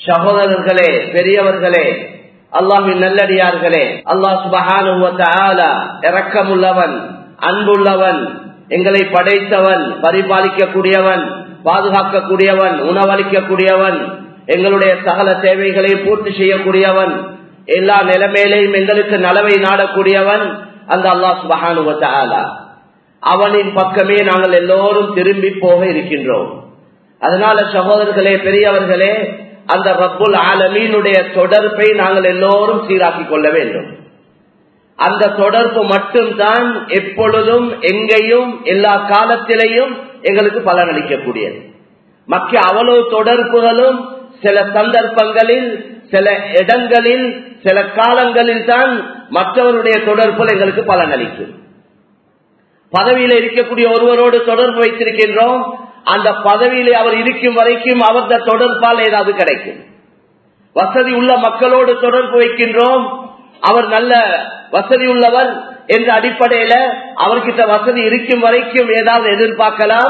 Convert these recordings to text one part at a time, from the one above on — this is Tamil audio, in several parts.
சகோதரர்களே பெரியவர்களே அல்லாஹின் நல்லடியார்களே அல்லாஹ் சுபஹான இரக்கமுள்ளவன் அன்புள்ளவன் எங்களை படைத்தவன் பரிபாலிக்கக்கூடியவன் பாதுகாக்கக்கூடியவன் உணவளிக்கக்கூடியவன் எங்களுடைய சகல தேவைகளை பூர்த்தி செய்யக்கூடியவன் எல்லா நிலைமையிலையும் எங்களுக்கு நலவை நாடக்கூடியவன் அந்த அல்லாஹ் சுபஹானுவத்தாலா அவனின் பக்கமே நாங்கள் எல்லோரும் திரும்பி போக இருக்கின்றோம் அதனால சகோதரர்களே பெரியவர்களே அந்த ரப்புல் ஆலமீனுடைய தொடர்பை நாங்கள் எல்லோரும் சீராக்கி கொள்ள வேண்டும் அந்த தொடர்பு மட்டும்தான் எப்பொழுதும் எங்கேயும் எல்லா காலத்திலையும் எங்களுக்கு பலனளிக்கக்கூடியது மற்ற அவ்வளவு தொடர்புகளும் சில சந்தர்ப்பங்களில் சில இடங்களில் சில காலங்களில் தான் மற்றவருடைய தொடர்புகள் எங்களுக்கு பலனளிக்கும் பதவியில இருக்கக்கூடிய ஒருவரோடு தொடர்பு வைத்திருக்கின்றோம் அந்த பதவியிலே அவர் இருக்கும் வரைக்கும் அவரது தொடர்பால் ஏதாவது கிடைக்கும் வசதி உள்ள மக்களோடு தொடர்பு வைக்கின்றோம் அவர் நல்ல வசதி உள்ளவர் என்ற அடிப்படையில அவர்கிட்ட வசதி இருக்கும் வரைக்கும் ஏதாவது எதிர்பார்க்கலாம்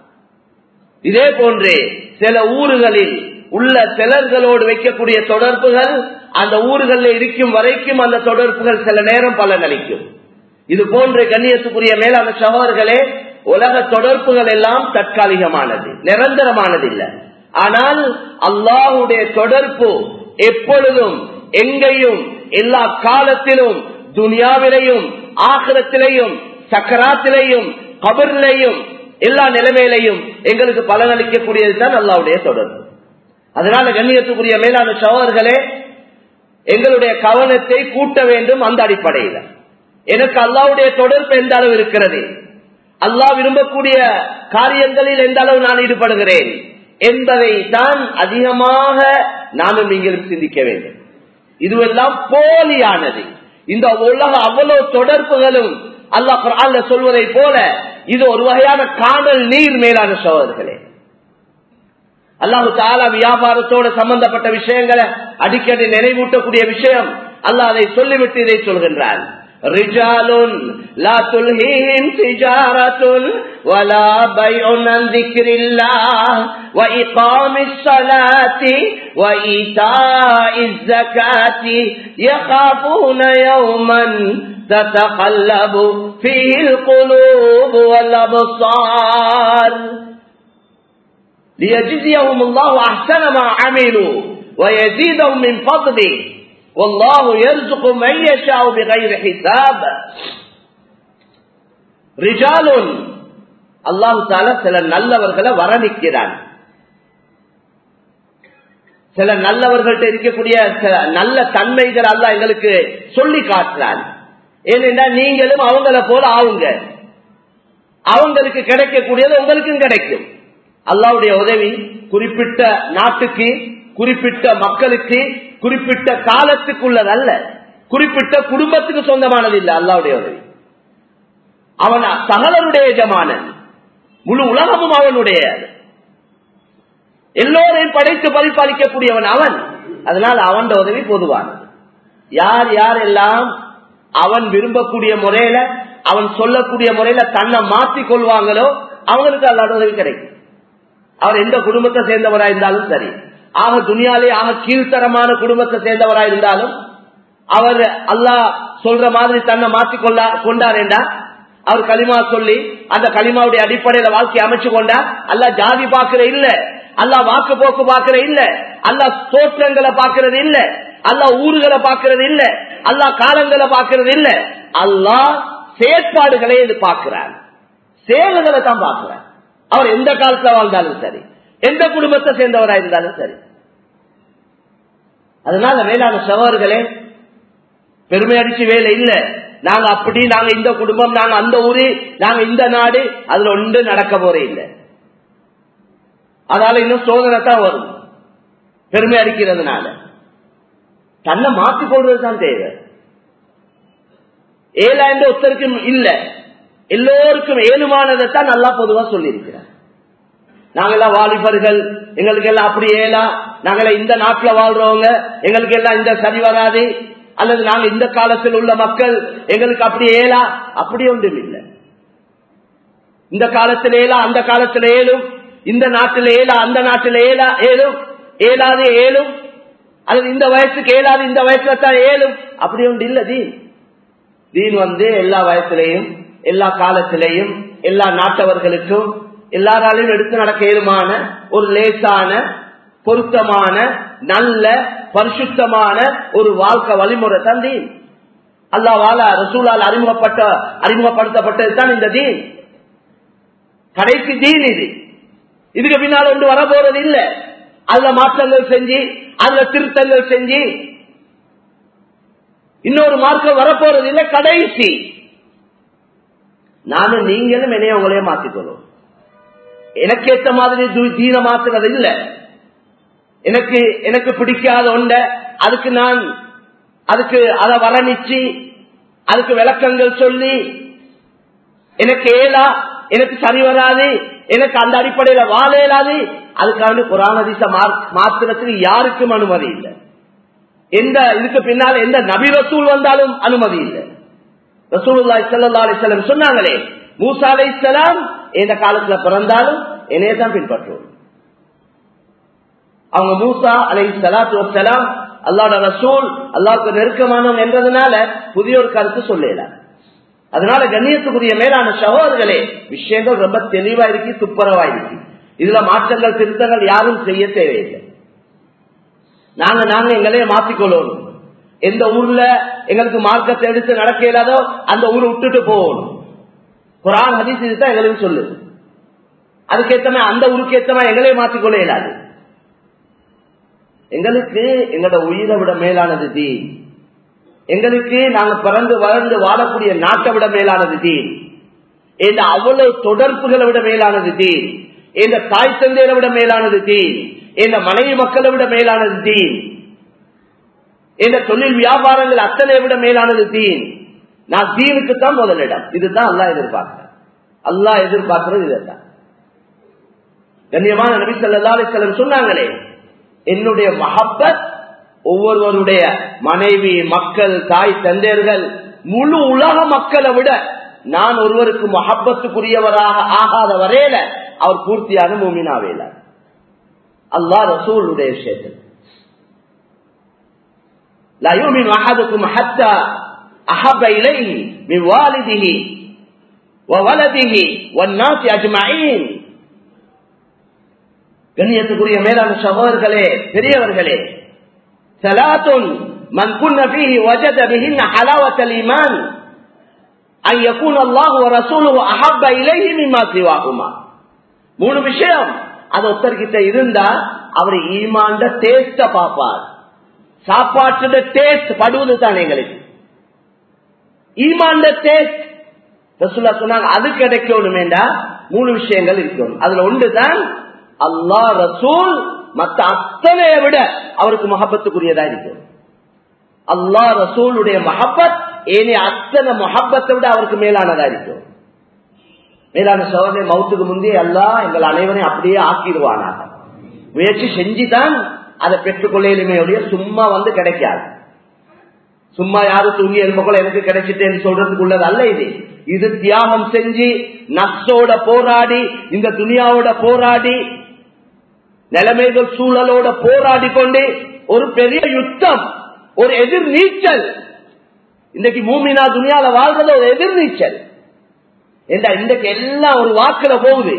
இதே போன்றே சில ஊர்களில் உள்ள சிலர்களோடு வைக்கக்கூடிய தொடர்புகள் அந்த ஊர்களில் இருக்கும் வரைக்கும் அந்த தொடர்புகள் சில நேரம் பலனளிக்கும் இது போன்ற கண்ணியத்துக்குரிய மேலான சகோதரர்களே உலக தொடர்புகள் எல்லாம் தற்காலிகமானது நிரந்தரமானது இல்லை ஆனால் அல்லாஹுடைய தொடர்பு எப்பொழுதும் எங்கேயும் எல்லா காலத்திலும் துனியாவிலையும் ஆகிரத்திலையும் சக்கராத்திலையும் கபரிலையும் எல்லா நிலைமையிலையும் எங்களுக்கு பலனளிக்கக்கூடியது தான் அல்லாவுடைய தொடர்பு அதனால கண்ணியத்துக்குரிய மேலான சகோதரர்களே எங்களுடைய கவனத்தை கூட்ட வேண்டும் அந்த அடிப்படையில் எனக்கு அல்லாவுடைய தொடர்பு எந்த அளவு இருக்கிறது அல்லாஹ் விரும்பக்கூடிய காரியங்களில் எந்த அளவு நான் ஈடுபடுகிறேன் என்பதை தான் அதிகமாக நானும் நீங்களும் சிந்திக்க வேண்டும் இதுவெல்லாம் போலியானது இந்த உலக அவ்வளவு தொடர்புகளும் அல்லாஹ் சொல்வதை போல இது ஒரு வகையான காணல் நீர் மேலான சோதர்களே அல்லாஹு தாலா வியாபாரத்தோடு சம்பந்தப்பட்ட விஷயங்களை அடிக்கடி நினைவூட்டக்கூடிய விஷயம் அல்லாஹ் அதை சொல்லிவிட்டு இதை சொல்கின்றான் رجال لا تلهيهم تجارة ولا بيع عن ذكر الله وإقام الصلاة وإيتاء الزكاة يخافون يوما تتقلب فيه القلوب والأبصار ليجزيهم الله أحسن ما عملوا ويزيدهم من فضله والله يرزق من يشاء بغير حساب رجال அல்லாஹு தால சில நல்லவர்களை வரணிக்கிறான் சில நல்லவர்கள்ட்ட இருக்கக்கூடிய சில நல்ல தன்மைகள் அல்ல எங்களுக்கு சொல்லி காட்டுறான் ஏனென்றா நீங்களும் அவங்கள போல ஆவுங்க அவங்களுக்கு கிடைக்கக்கூடியது உங்களுக்கும் கிடைக்கும் அல்லாவுடைய உதவி குறிப்பிட்ட நாட்டுக்கு குறிப்பிட்ட மக்களுக்கு குறிப்பிட்ட காலத்துக்குள்ளதல்ல குறிப்பிட்ட குடும்பத்துக்கு சொந்தமானது இல்லை அல்லாவுடைய உதவி அவன் சகலருடைய எஜமானன் முழு உலகமும் அவனுடைய எல்லோரையும் படைத்து பரிபாலிக்கக்கூடியவன் அவன் அதனால் அவன் உதவி பொதுவானது யார் யார் எல்லாம் அவன் விரும்பக்கூடிய முறையில அவன் சொல்லக்கூடிய முறையில தன்னை மாற்றிக் கொள்வாங்களோ அவங்களுக்கு அல்லாத உதவி கிடைக்கும் அவர் எந்த குடும்பத்தை சேர்ந்தவரா இருந்தாலும் சரி ஆக துணியாலே ஆக கீழ்த்தரமான குடும்பத்தை சேர்ந்தவரா இருந்தாலும் அவர் அல்லாஹ் சொல்ற மாதிரி தன்னை மாற்றிக் கொள்ளா கொண்டாரேண்டா அவர் களிமா சொல்லி அந்த களிமாவுடைய அடிப்படையில வாழ்க்கையை அமைச்சு கொண்டா அல்ல ஜாதி பாக்குற இல்ல அல்ல வாக்கு போக்கு பாக்குற இல்ல அல்ல தோற்றங்களை பாக்குறது இல்ல அல்ல ஊர்களை பாக்குறது இல்ல அல்ல காலங்களை பாக்குறது இல்ல அல்லா செயற்பாடுகளை இது பார்க்கிறார் செயல்களை தான் பார்க்கிறார் அவர் எந்த காலத்துல வாழ்ந்தாலும் சரி எந்த குடும்பத்தை சேர்ந்தவரா இருந்தாலும் சரி அதனால மேலான சகோதரர்களே பெருமை அடிச்சு வேலை இல்ல நாங்க அப்படி நாங்க இந்த குடும்பம் நாங்க அந்த ஊரு நாங்க இந்த நாடு அதுல ஒன்று நடக்க போறே இல்லை அதனால இன்னும் சோதனை தான் வரும் பெருமை அடிக்கிறதுனால தன்னை மாற்றிக்கொள்வது தான் தேவை ஏழாயிரம் ஒருத்தருக்கும் இல்ல எல்லோருக்கும் ஏழுமானதை தான் நல்லா பொதுவா சொல்லியிருக்கிறார் நாங்கெல்லாம் வாலிபர்கள் எங்களுக்கு எல்லாம் அப்படி ஏலா நாங்களாம் இந்த நாட்டுல வாழ்றவங்க எங்களுக்கு எல்லாம் இந்த சரி வராது அல்லது நாங்க இந்த காலத்தில் உள்ள மக்கள் எங்களுக்கு அப்படி ஏலா அப்படி ஒன்றும் இல்லை இந்த காலத்தில் ஏலா அந்த காலத்தில் ஏழும் இந்த நாட்டில் ஏலா அந்த நாட்டில் ஏலா ஏழும் ஏலாது ஏழும் அல்லது இந்த வயசுக்கு ஏழாது இந்த வயசுல தான் ஏழும் அப்படி ஒன்று இல்ல தீன் தீன் வந்து எல்லா வயசுலையும் எல்லா காலத்திலையும் எல்லா நாட்டவர்களுக்கும் எல்லாராலையும் எடுத்து நடக்க ஏழுமான ஒரு லேசான பொருத்தமான நல்ல பரிசுத்தமான ஒரு வாழ்க்கை வழிமுறை தான் தீன் அல்லாவால ரசூலால் அறிமுகப்பட்ட அறிமுகப்படுத்தப்பட்டது தான் இந்த தீன் கடைசி தீன் இது இதுக்கு பின்னால் ஒன்று வர போறது இல்ல அதுல மாற்றங்கள் செஞ்சு அதுல திருத்தங்கள் செஞ்சு இன்னொரு மார்க்கம் வரப்போறது இல்ல கடைசி நானும் நீங்களும் என்னைய உங்களையே மாத்திக்கணும் எனக்கு ஏத்த மாதிரி தீன மாத்துறது இல்ல எனக்கு எனக்கு பிடிக்காத ஒண்ட அதுக்கு நான் அதுக்கு அதை வர்ணிச்சு அதுக்கு விளக்கங்கள் சொல்லி எனக்கு ஏலா எனக்கு சரி வராது எனக்கு அந்த அடிப்படையில வாழ இயலாது அதுக்காக குரான் அதிச மாத்திரத்துக்கு யாருக்கும் அனுமதி இல்லை எந்த இதுக்கு பின்னால் எந்த நபி ரசூல் வந்தாலும் அனுமதி இல்லை ரசூலுல்லாய் சல்லா அலிஸ்லாம் சொன்னாங்களே மூசா அலை இஸ்லாம் எந்த காலத்துல பிறந்தாலும் என்னைய தான் பின்பற்றுவோம் அவங்க மூசா அலை சலாத்து வசலாம் அல்லாட ரசூல் அல்லாவுக்கு நெருக்கமானவங்க என்றதுனால புதிய ஒரு கருத்து சொல்லலாம் அதனால கண்ணியத்துக்குரிய மேலான சகோதரர்களே விஷயங்கள் ரொம்ப தெளிவா இருக்கு துப்புரவா இருக்கு இதுல மாற்றங்கள் திருத்தங்கள் யாரும் செய்ய தேவையில்லை நாங்க நாங்க எங்களையே மாத்திக்கொள்ளணும் எந்த ஊர்ல எங்களுக்கு மார்க்கத்தை எடுத்து நடக்க இயலாதோ அந்த ஊரை விட்டுட்டு போகணும் குரான் ஹதீஸ் இதுதான் எங்களுக்கு சொல்லு அதுக்கேத்தமா அந்த ஊருக்கு ஏத்தமா எங்களையே மாத்திக்கொள்ள இயலாது எங்களுக்கு எங்களோட உயிரை விட மேலானது தீன் எங்களுக்கு நாங்க பிறந்து வளர்ந்து வாழக்கூடிய நாட்டை விட மேலானது தீன் இந்த அவ்வளவு தொடர்புகளை விட மேலானது தீன் இந்த தாய் தந்தையரை விட மேலானது தீன் இந்த மனைவி மக்களை விட மேலானது தீன் இந்த தொழில் வியாபாரங்கள் அத்தனை விட மேலானது தீன் நான் தீனுக்கு தான் முதலிடம் இதுதான் அல்லா எதிர்பார்க்கிறேன் அல்லா எதிர்பார்க்கிறது இதுதான் கண்ணியமான நபி சொல்லா அலிஸ்லம் சொன்னாங்களே என்னுடைய மஹப்பத் ஒவ்வொருவருடைய மனைவி மக்கள் தாய் தந்தையர்கள் முழு உலக மக்களை விட நான் ஒருவருக்கு மஹப்பத்துக்குரியவராக ஆகாத வரையில அவர் பூர்த்தியான மூமினாவேல அல்லா ரசூலுடைய விஷயத்தில் لا يؤمن أحدكم حتى أحب إليه من والده وولده والناس أجمعين கண்ணியத்துக்குரிய மேலான சகோதரர்களே பெரியவர்களே சலாத்துன் மன் குன்ன فيه وجد بهن حلاوة الإيمان أن يكون الله ورسوله أحب إليه مما سواهما மூணு விஷயம் அது ஒருத்தர்கிட்ட இருந்தா அவர் ஈமாண்ட டேஸ்ட பாப்பார் சாப்பாட்டு டேஸ்ட் படுவது தான் எங்களுக்கு ஈமாண்ட டேஸ்ட் ரசுல்லா சொன்னாங்க அது கிடைக்கணுமேண்டா மூணு விஷயங்கள் இருக்கணும் அதுல ஒன்றுதான் அல்லா ரசூல் மத்த அத்தனையை விட அவருக்கு மஹப்பத்துக்குரியதா இருக்கும் அல்லா ரசூலுடைய மஹப்பத் ஏனே அத்தனை மொஹப்பத்தை விட அவருக்கு மேலானதா இருக்கும் மேலான சோதனை மௌத்துக்கு முந்தைய எல்லாம் எங்கள் அனைவரையும் அப்படியே ஆக்கிடுவானாக முயற்சி செஞ்சுதான் அதை பெற்றுக்கொள்ளையிலுமே ஒழிய சும்மா வந்து கிடைக்காது சும்மா யாரும் தூங்கி எலும்புகள் எனக்கு கிடைச்சிட்டேன்னு சொல்றதுக்கு உள்ளது அல்ல இது இது தியாகம் செஞ்சு நஷ்டோட போராடி இந்த துனியாவோட போராடி நிலைமைகள் சூழலோட போராடி கொண்டு ஒரு பெரிய யுத்தம் ஒரு எதிர் நீச்சல் இன்றைக்கு மூமினா துனியால வாழ்றது ஒரு எதிர் நீச்சல் இன்றைக்கு எல்லாம் ஒரு வாக்குல போகுது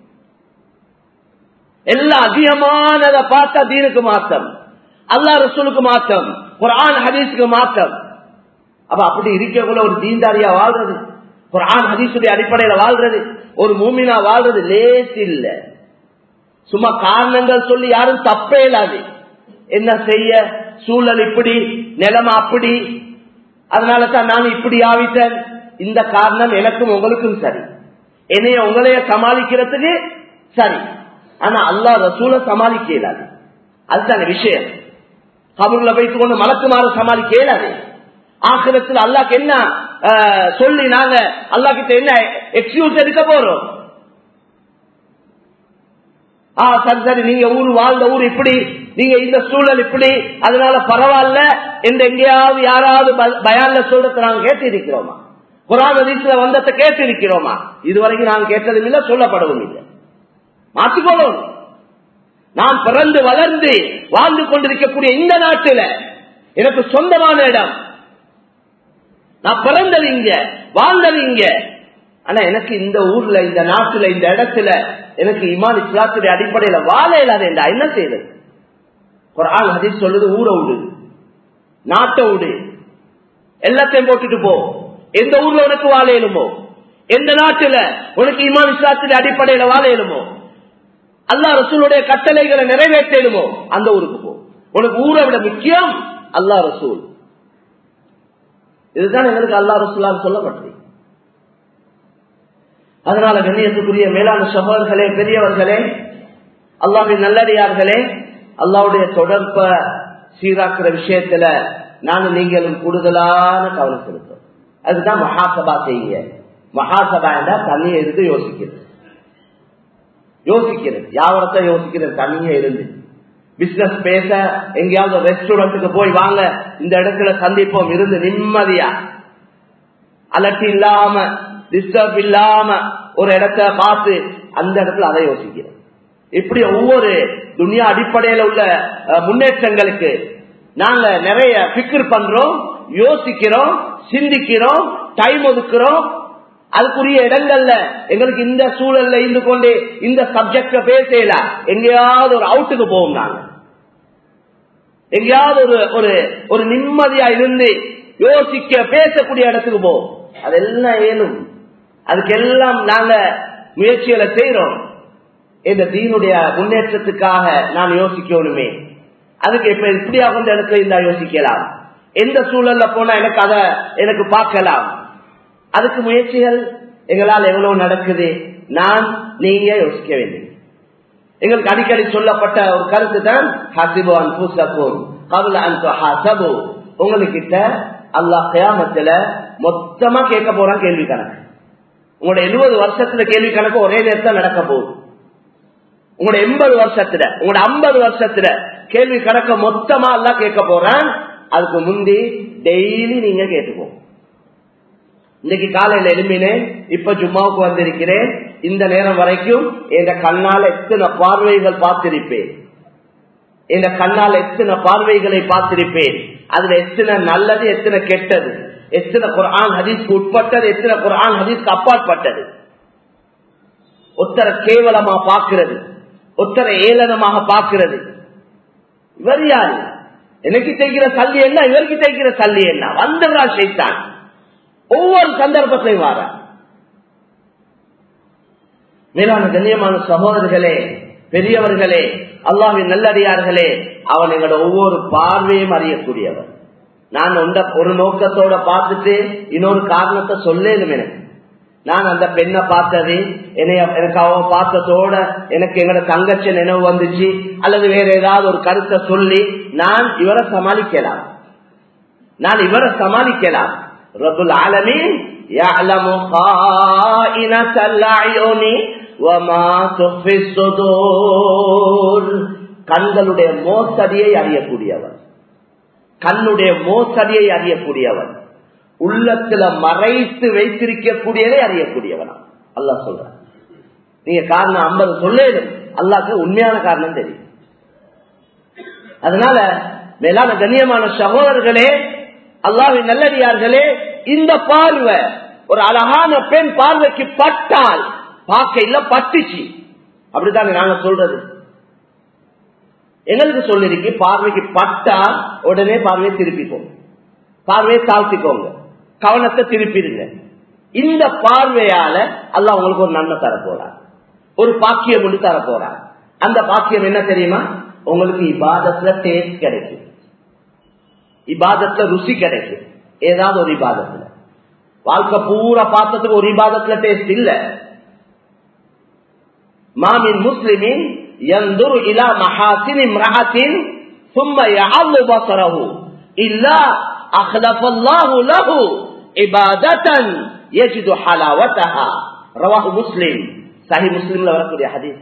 எல்லாம் அதிகமானதை பார்த்தா தீனுக்கு மாற்றம் அல்லா ரசூலுக்கு மாற்றம் குரான் ஹதீஸுக்கு மாற்றம் அப்ப அப்படி இருக்கக்குள்ள ஒரு தீன்தாரியா வாழ்றது குரான் ஹதீஸுடைய அடிப்படையில வாழ்றது ஒரு மூமினா வாழ்றது லேஸ் இல்ல சும்மா காரணங்கள் சொல்லி யாரும் தப்பே இல்லாது என்ன செய்ய சூழல் இப்படி நிலைமை அப்படி அதனால தான் நான் இப்படி ஆவிட்டேன் இந்த காரணம் எனக்கும் உங்களுக்கும் சரி என்னைய உங்களைய சமாளிக்கிறதுக்கு சரி ஆனா அல்லா ரசூல சமாளிக்க இயலாது அதுதான விஷயம் கபூர்ல வைத்துக் கொண்டு மலக்குமாறு சமாளிக்க இயலாது ஆக்கிரத்தில் அல்லாக்கு என்ன சொல்லி நாங்க அல்லா கிட்ட என்ன எக்ஸ்கியூஸ் எடுக்க போறோம் ஆ சரி சரி நீங்க ஊர் வாழ்ந்த ஊர் இப்படி நீங்க இந்த சூழல் இப்படி அதனால பரவாயில்ல என்று எங்கேயாவது யாராவது பயான்ல சொல்றத நாங்க கேட்டு இருக்கிறோமா குரான் அதிசல வந்தத்தை கேட்டு இருக்கிறோமா இதுவரைக்கும் நாங்க கேட்டதும் இல்லை சொல்லப்படவும் இல்லை மாற்றிக்கொள்ளணும் நான் பிறந்து வளர்ந்து வாழ்ந்து கொண்டிருக்கக்கூடிய இந்த நாட்டில எனக்கு சொந்தமான இடம் நான் பிறந்தது இங்க வாழ்ந்தது இங்க ஆனா எனக்கு இந்த ஊர்ல இந்த நாட்டுல இந்த இடத்துல எனக்கு இமான் இஸ்லாத்துடைய அடிப்படையில வாழ இல்லாத என்ன செய்யுது குரான் ஹதீஸ் சொல்லுது ஊரை விடு நாட்டை விடு எல்லாத்தையும் போட்டுட்டு போ எந்த ஊர்ல உனக்கு வாழ இயலுமோ எந்த நாட்டுல உனக்கு இமான் இஸ்லாத்துடைய அடிப்படையில வாழ இயலுமோ அல்லா ரசூலுடைய கட்டளைகளை நிறைவேற்றலுமோ அந்த ஊருக்கு போ உனக்கு ஊரை விட முக்கியம் அல்லா ரசூல் இதுதான் எங்களுக்கு அல்லா ரசூலால் சொல்லப்பட்டது அதனால கண்ணியத்துக்குரிய மேலான சகோதரர்களே பெரியவர்களே அல்லாவின் நல்லடியார்களே அல்லாவுடைய தொடர்ப சீராக்குற விஷயத்துல நானும் நீங்களும் கூடுதலான கவனம் செலுத்தோம் அதுதான் மகாசபா செய்ய மகாசபா என்றா தனியை இருந்து யோசிக்கிறது யோசிக்கிறது யாவரத்தை யோசிக்கிறது தனியே இருந்து பிசினஸ் பேச எங்கேயாவது ரெஸ்டாரண்ட்டுக்கு போய் வாங்க இந்த இடத்துல சந்திப்போம் இருந்து நிம்மதியா அலட்டி இல்லாம டிஸ்டர்ப் இல்லாம ஒரு இடத்த பார்த்து அந்த இடத்துல அதை யோசிக்கிறோம் இப்படி ஒவ்வொரு துணியா அடிப்படையில உள்ள முன்னேற்றங்களுக்கு நாங்க நிறைய பிக்கர் பண்றோம் யோசிக்கிறோம் சிந்திக்கிறோம் டைம் ஒதுக்குறோம் அதுக்குரிய இடங்கள்ல எங்களுக்கு இந்த சூழல்ல இருந்து கொண்டு இந்த சப்ஜெக்ட பேசல எங்கேயாவது ஒரு அவுட்டுக்கு போவோம் நாங்க எங்கேயாவது ஒரு ஒரு ஒரு நிம்மதியா இருந்து யோசிக்க பேசக்கூடிய இடத்துக்கு போவோம் அதெல்லாம் ஏனும் அதுக்கெல்லாம் நாங்க முயற்சிகளை செய்யறோம் இந்த தீனுடைய முன்னேற்றத்துக்காக நான் யோசிக்கணுமே அதுக்கு இப்ப இப்படியா கொஞ்சம் இடத்துல இருந்தா யோசிக்கலாம் எந்த சூழல்ல போனா எனக்கு அத எனக்கு பார்க்கலாம் அதுக்கு முயற்சிகள் எங்களால் எவ்வளவு நடக்குது நான் நீங்க யோசிக்க வேண்டும் எங்களுக்கு அடிக்கடி சொல்லப்பட்ட ஒரு கருத்து தான் ஹசிபு அன்புசக்கும் கவுல அன்பு ஹசபு உங்களுக்கிட்ட அல்லாஹ் கயாமத்துல மொத்தமா கேட்க போறான் கேள்வி கணக்கு உங்களோட எழுபது வருஷத்துல கேள்வி கணக்கு ஒரே நேரத்தில் நடக்க போகுது உங்களோட எண்பது வருஷத்துல உங்களோட ஐம்பது வருஷத்துல கேள்வி கணக்க மொத்தமா எல்லாம் கேட்க போறான் அதுக்கு முந்தி டெய்லி நீங்க கேட்டுப்போம் இன்னைக்கு காலையில எழுப்பினேன் இப்ப ஜும்மாவுக்கு வந்திருக்கிறேன் இந்த நேரம் வரைக்கும் என் கண்ணால் எத்தனை பார்வைகள் பார்த்திருப்பேன் இந்த கண்ணால் எத்தனை பார்வைகளை பார்த்திருப்பேன் அதுல எத்தனை நல்லது எத்தனை கெட்டது எத்தனை குரான் ஹதீஸ்க்கு உட்பட்டது எத்தனை குரான் ஹதீஸ்க்கு அப்பாற்பட்டது ஒத்தரை கேவலமா பார்க்கிறது ஒத்தரை ஏளனமாக பார்க்கிறது இவர் யாரு எனக்கு தைக்கிற சல்லி என்ன இவருக்கு தைக்கிற சல்லி என்ன வந்தவரா செய்தான் ஒவ்வொரு சந்தர்ப்பத்திலையும் வார மேலான கண்ணியமான சகோதரர்களே பெரியவர்களே அல்லாவின் நல்லடியார்களே அவன் எங்களோட ஒவ்வொரு பார்வையும் அறியக்கூடியவர் நான் உண்ட ஒரு நோக்கத்தோட பார்த்துட்டு இன்னொரு காரணத்தை சொல்லேனும் எனக்கு நான் அந்த பெண்ணை பார்த்தது என்னைய எனக்கு அவ பார்த்ததோட எனக்கு எங்களோட தங்கச்சி நினைவு வந்துச்சு அல்லது வேற ஏதாவது ஒரு கருத்தை சொல்லி நான் இவரை சமாளிக்கலாம் நான் இவரை சமாளிக்கலாம் ரபுல் ஆலமீன் يعلم خائنة الأعين وما تخفي الصدور கண்களுடைய மோசடியை அறியக்கூடியவர் கண்ணுடைய மோசடியை அறியக்கூடியவன் உள்ளத்துல மறைத்து வைத்திருக்கக்கூடியதை அறியக்கூடியவனா அல்லா சொல்ற நீங்க காரணம் ஐம்பது சொல்லேடும் அல்லாக்கு உண்மையான காரணம் தெரியும் அதனால மேலான கண்ணியமான சகோதரர்களே அல்லாவின் நல்லடியார்களே இந்த பார்வை ஒரு அழகான பெண் பார்வைக்கு பட்டால் பார்க்க இல்ல பட்டுச்சு அப்படித்தானே நாங்க சொல்றது எங்களுக்கு சொல்லிருக்கு பார்வைக்கு பட்டா உடனே பார்வையை திருப்பிக்கோங்க பார்வையை தாழ்த்திக்கோங்க கவனத்தை திருப்பிடுங்க இந்த பார்வையால அல்ல உங்களுக்கு ஒரு நன்மை தர போறார் ஒரு பாக்கியம் ஒன்று தர போறார் அந்த பாக்கியம் என்ன தெரியுமா உங்களுக்கு இபாதத்துல டேஸ்ட் கிடைக்கும் இபாதத்துல ருசி கிடைக்கும் ஏதாவது ஒரு இபாதத்துல வாழ்க்கை பூரா பார்த்ததுக்கு ஒரு இபாதத்துல டேஸ்ட் இல்ல மாமின் முஸ்லிமின் ينظر الى محاسن امرأة ثم يعظ بصره إلا أخلف الله له عبادة يجد حلاوتها رواه مسلم صحيح مسلم வரக்கூடிய ஹதீஸ்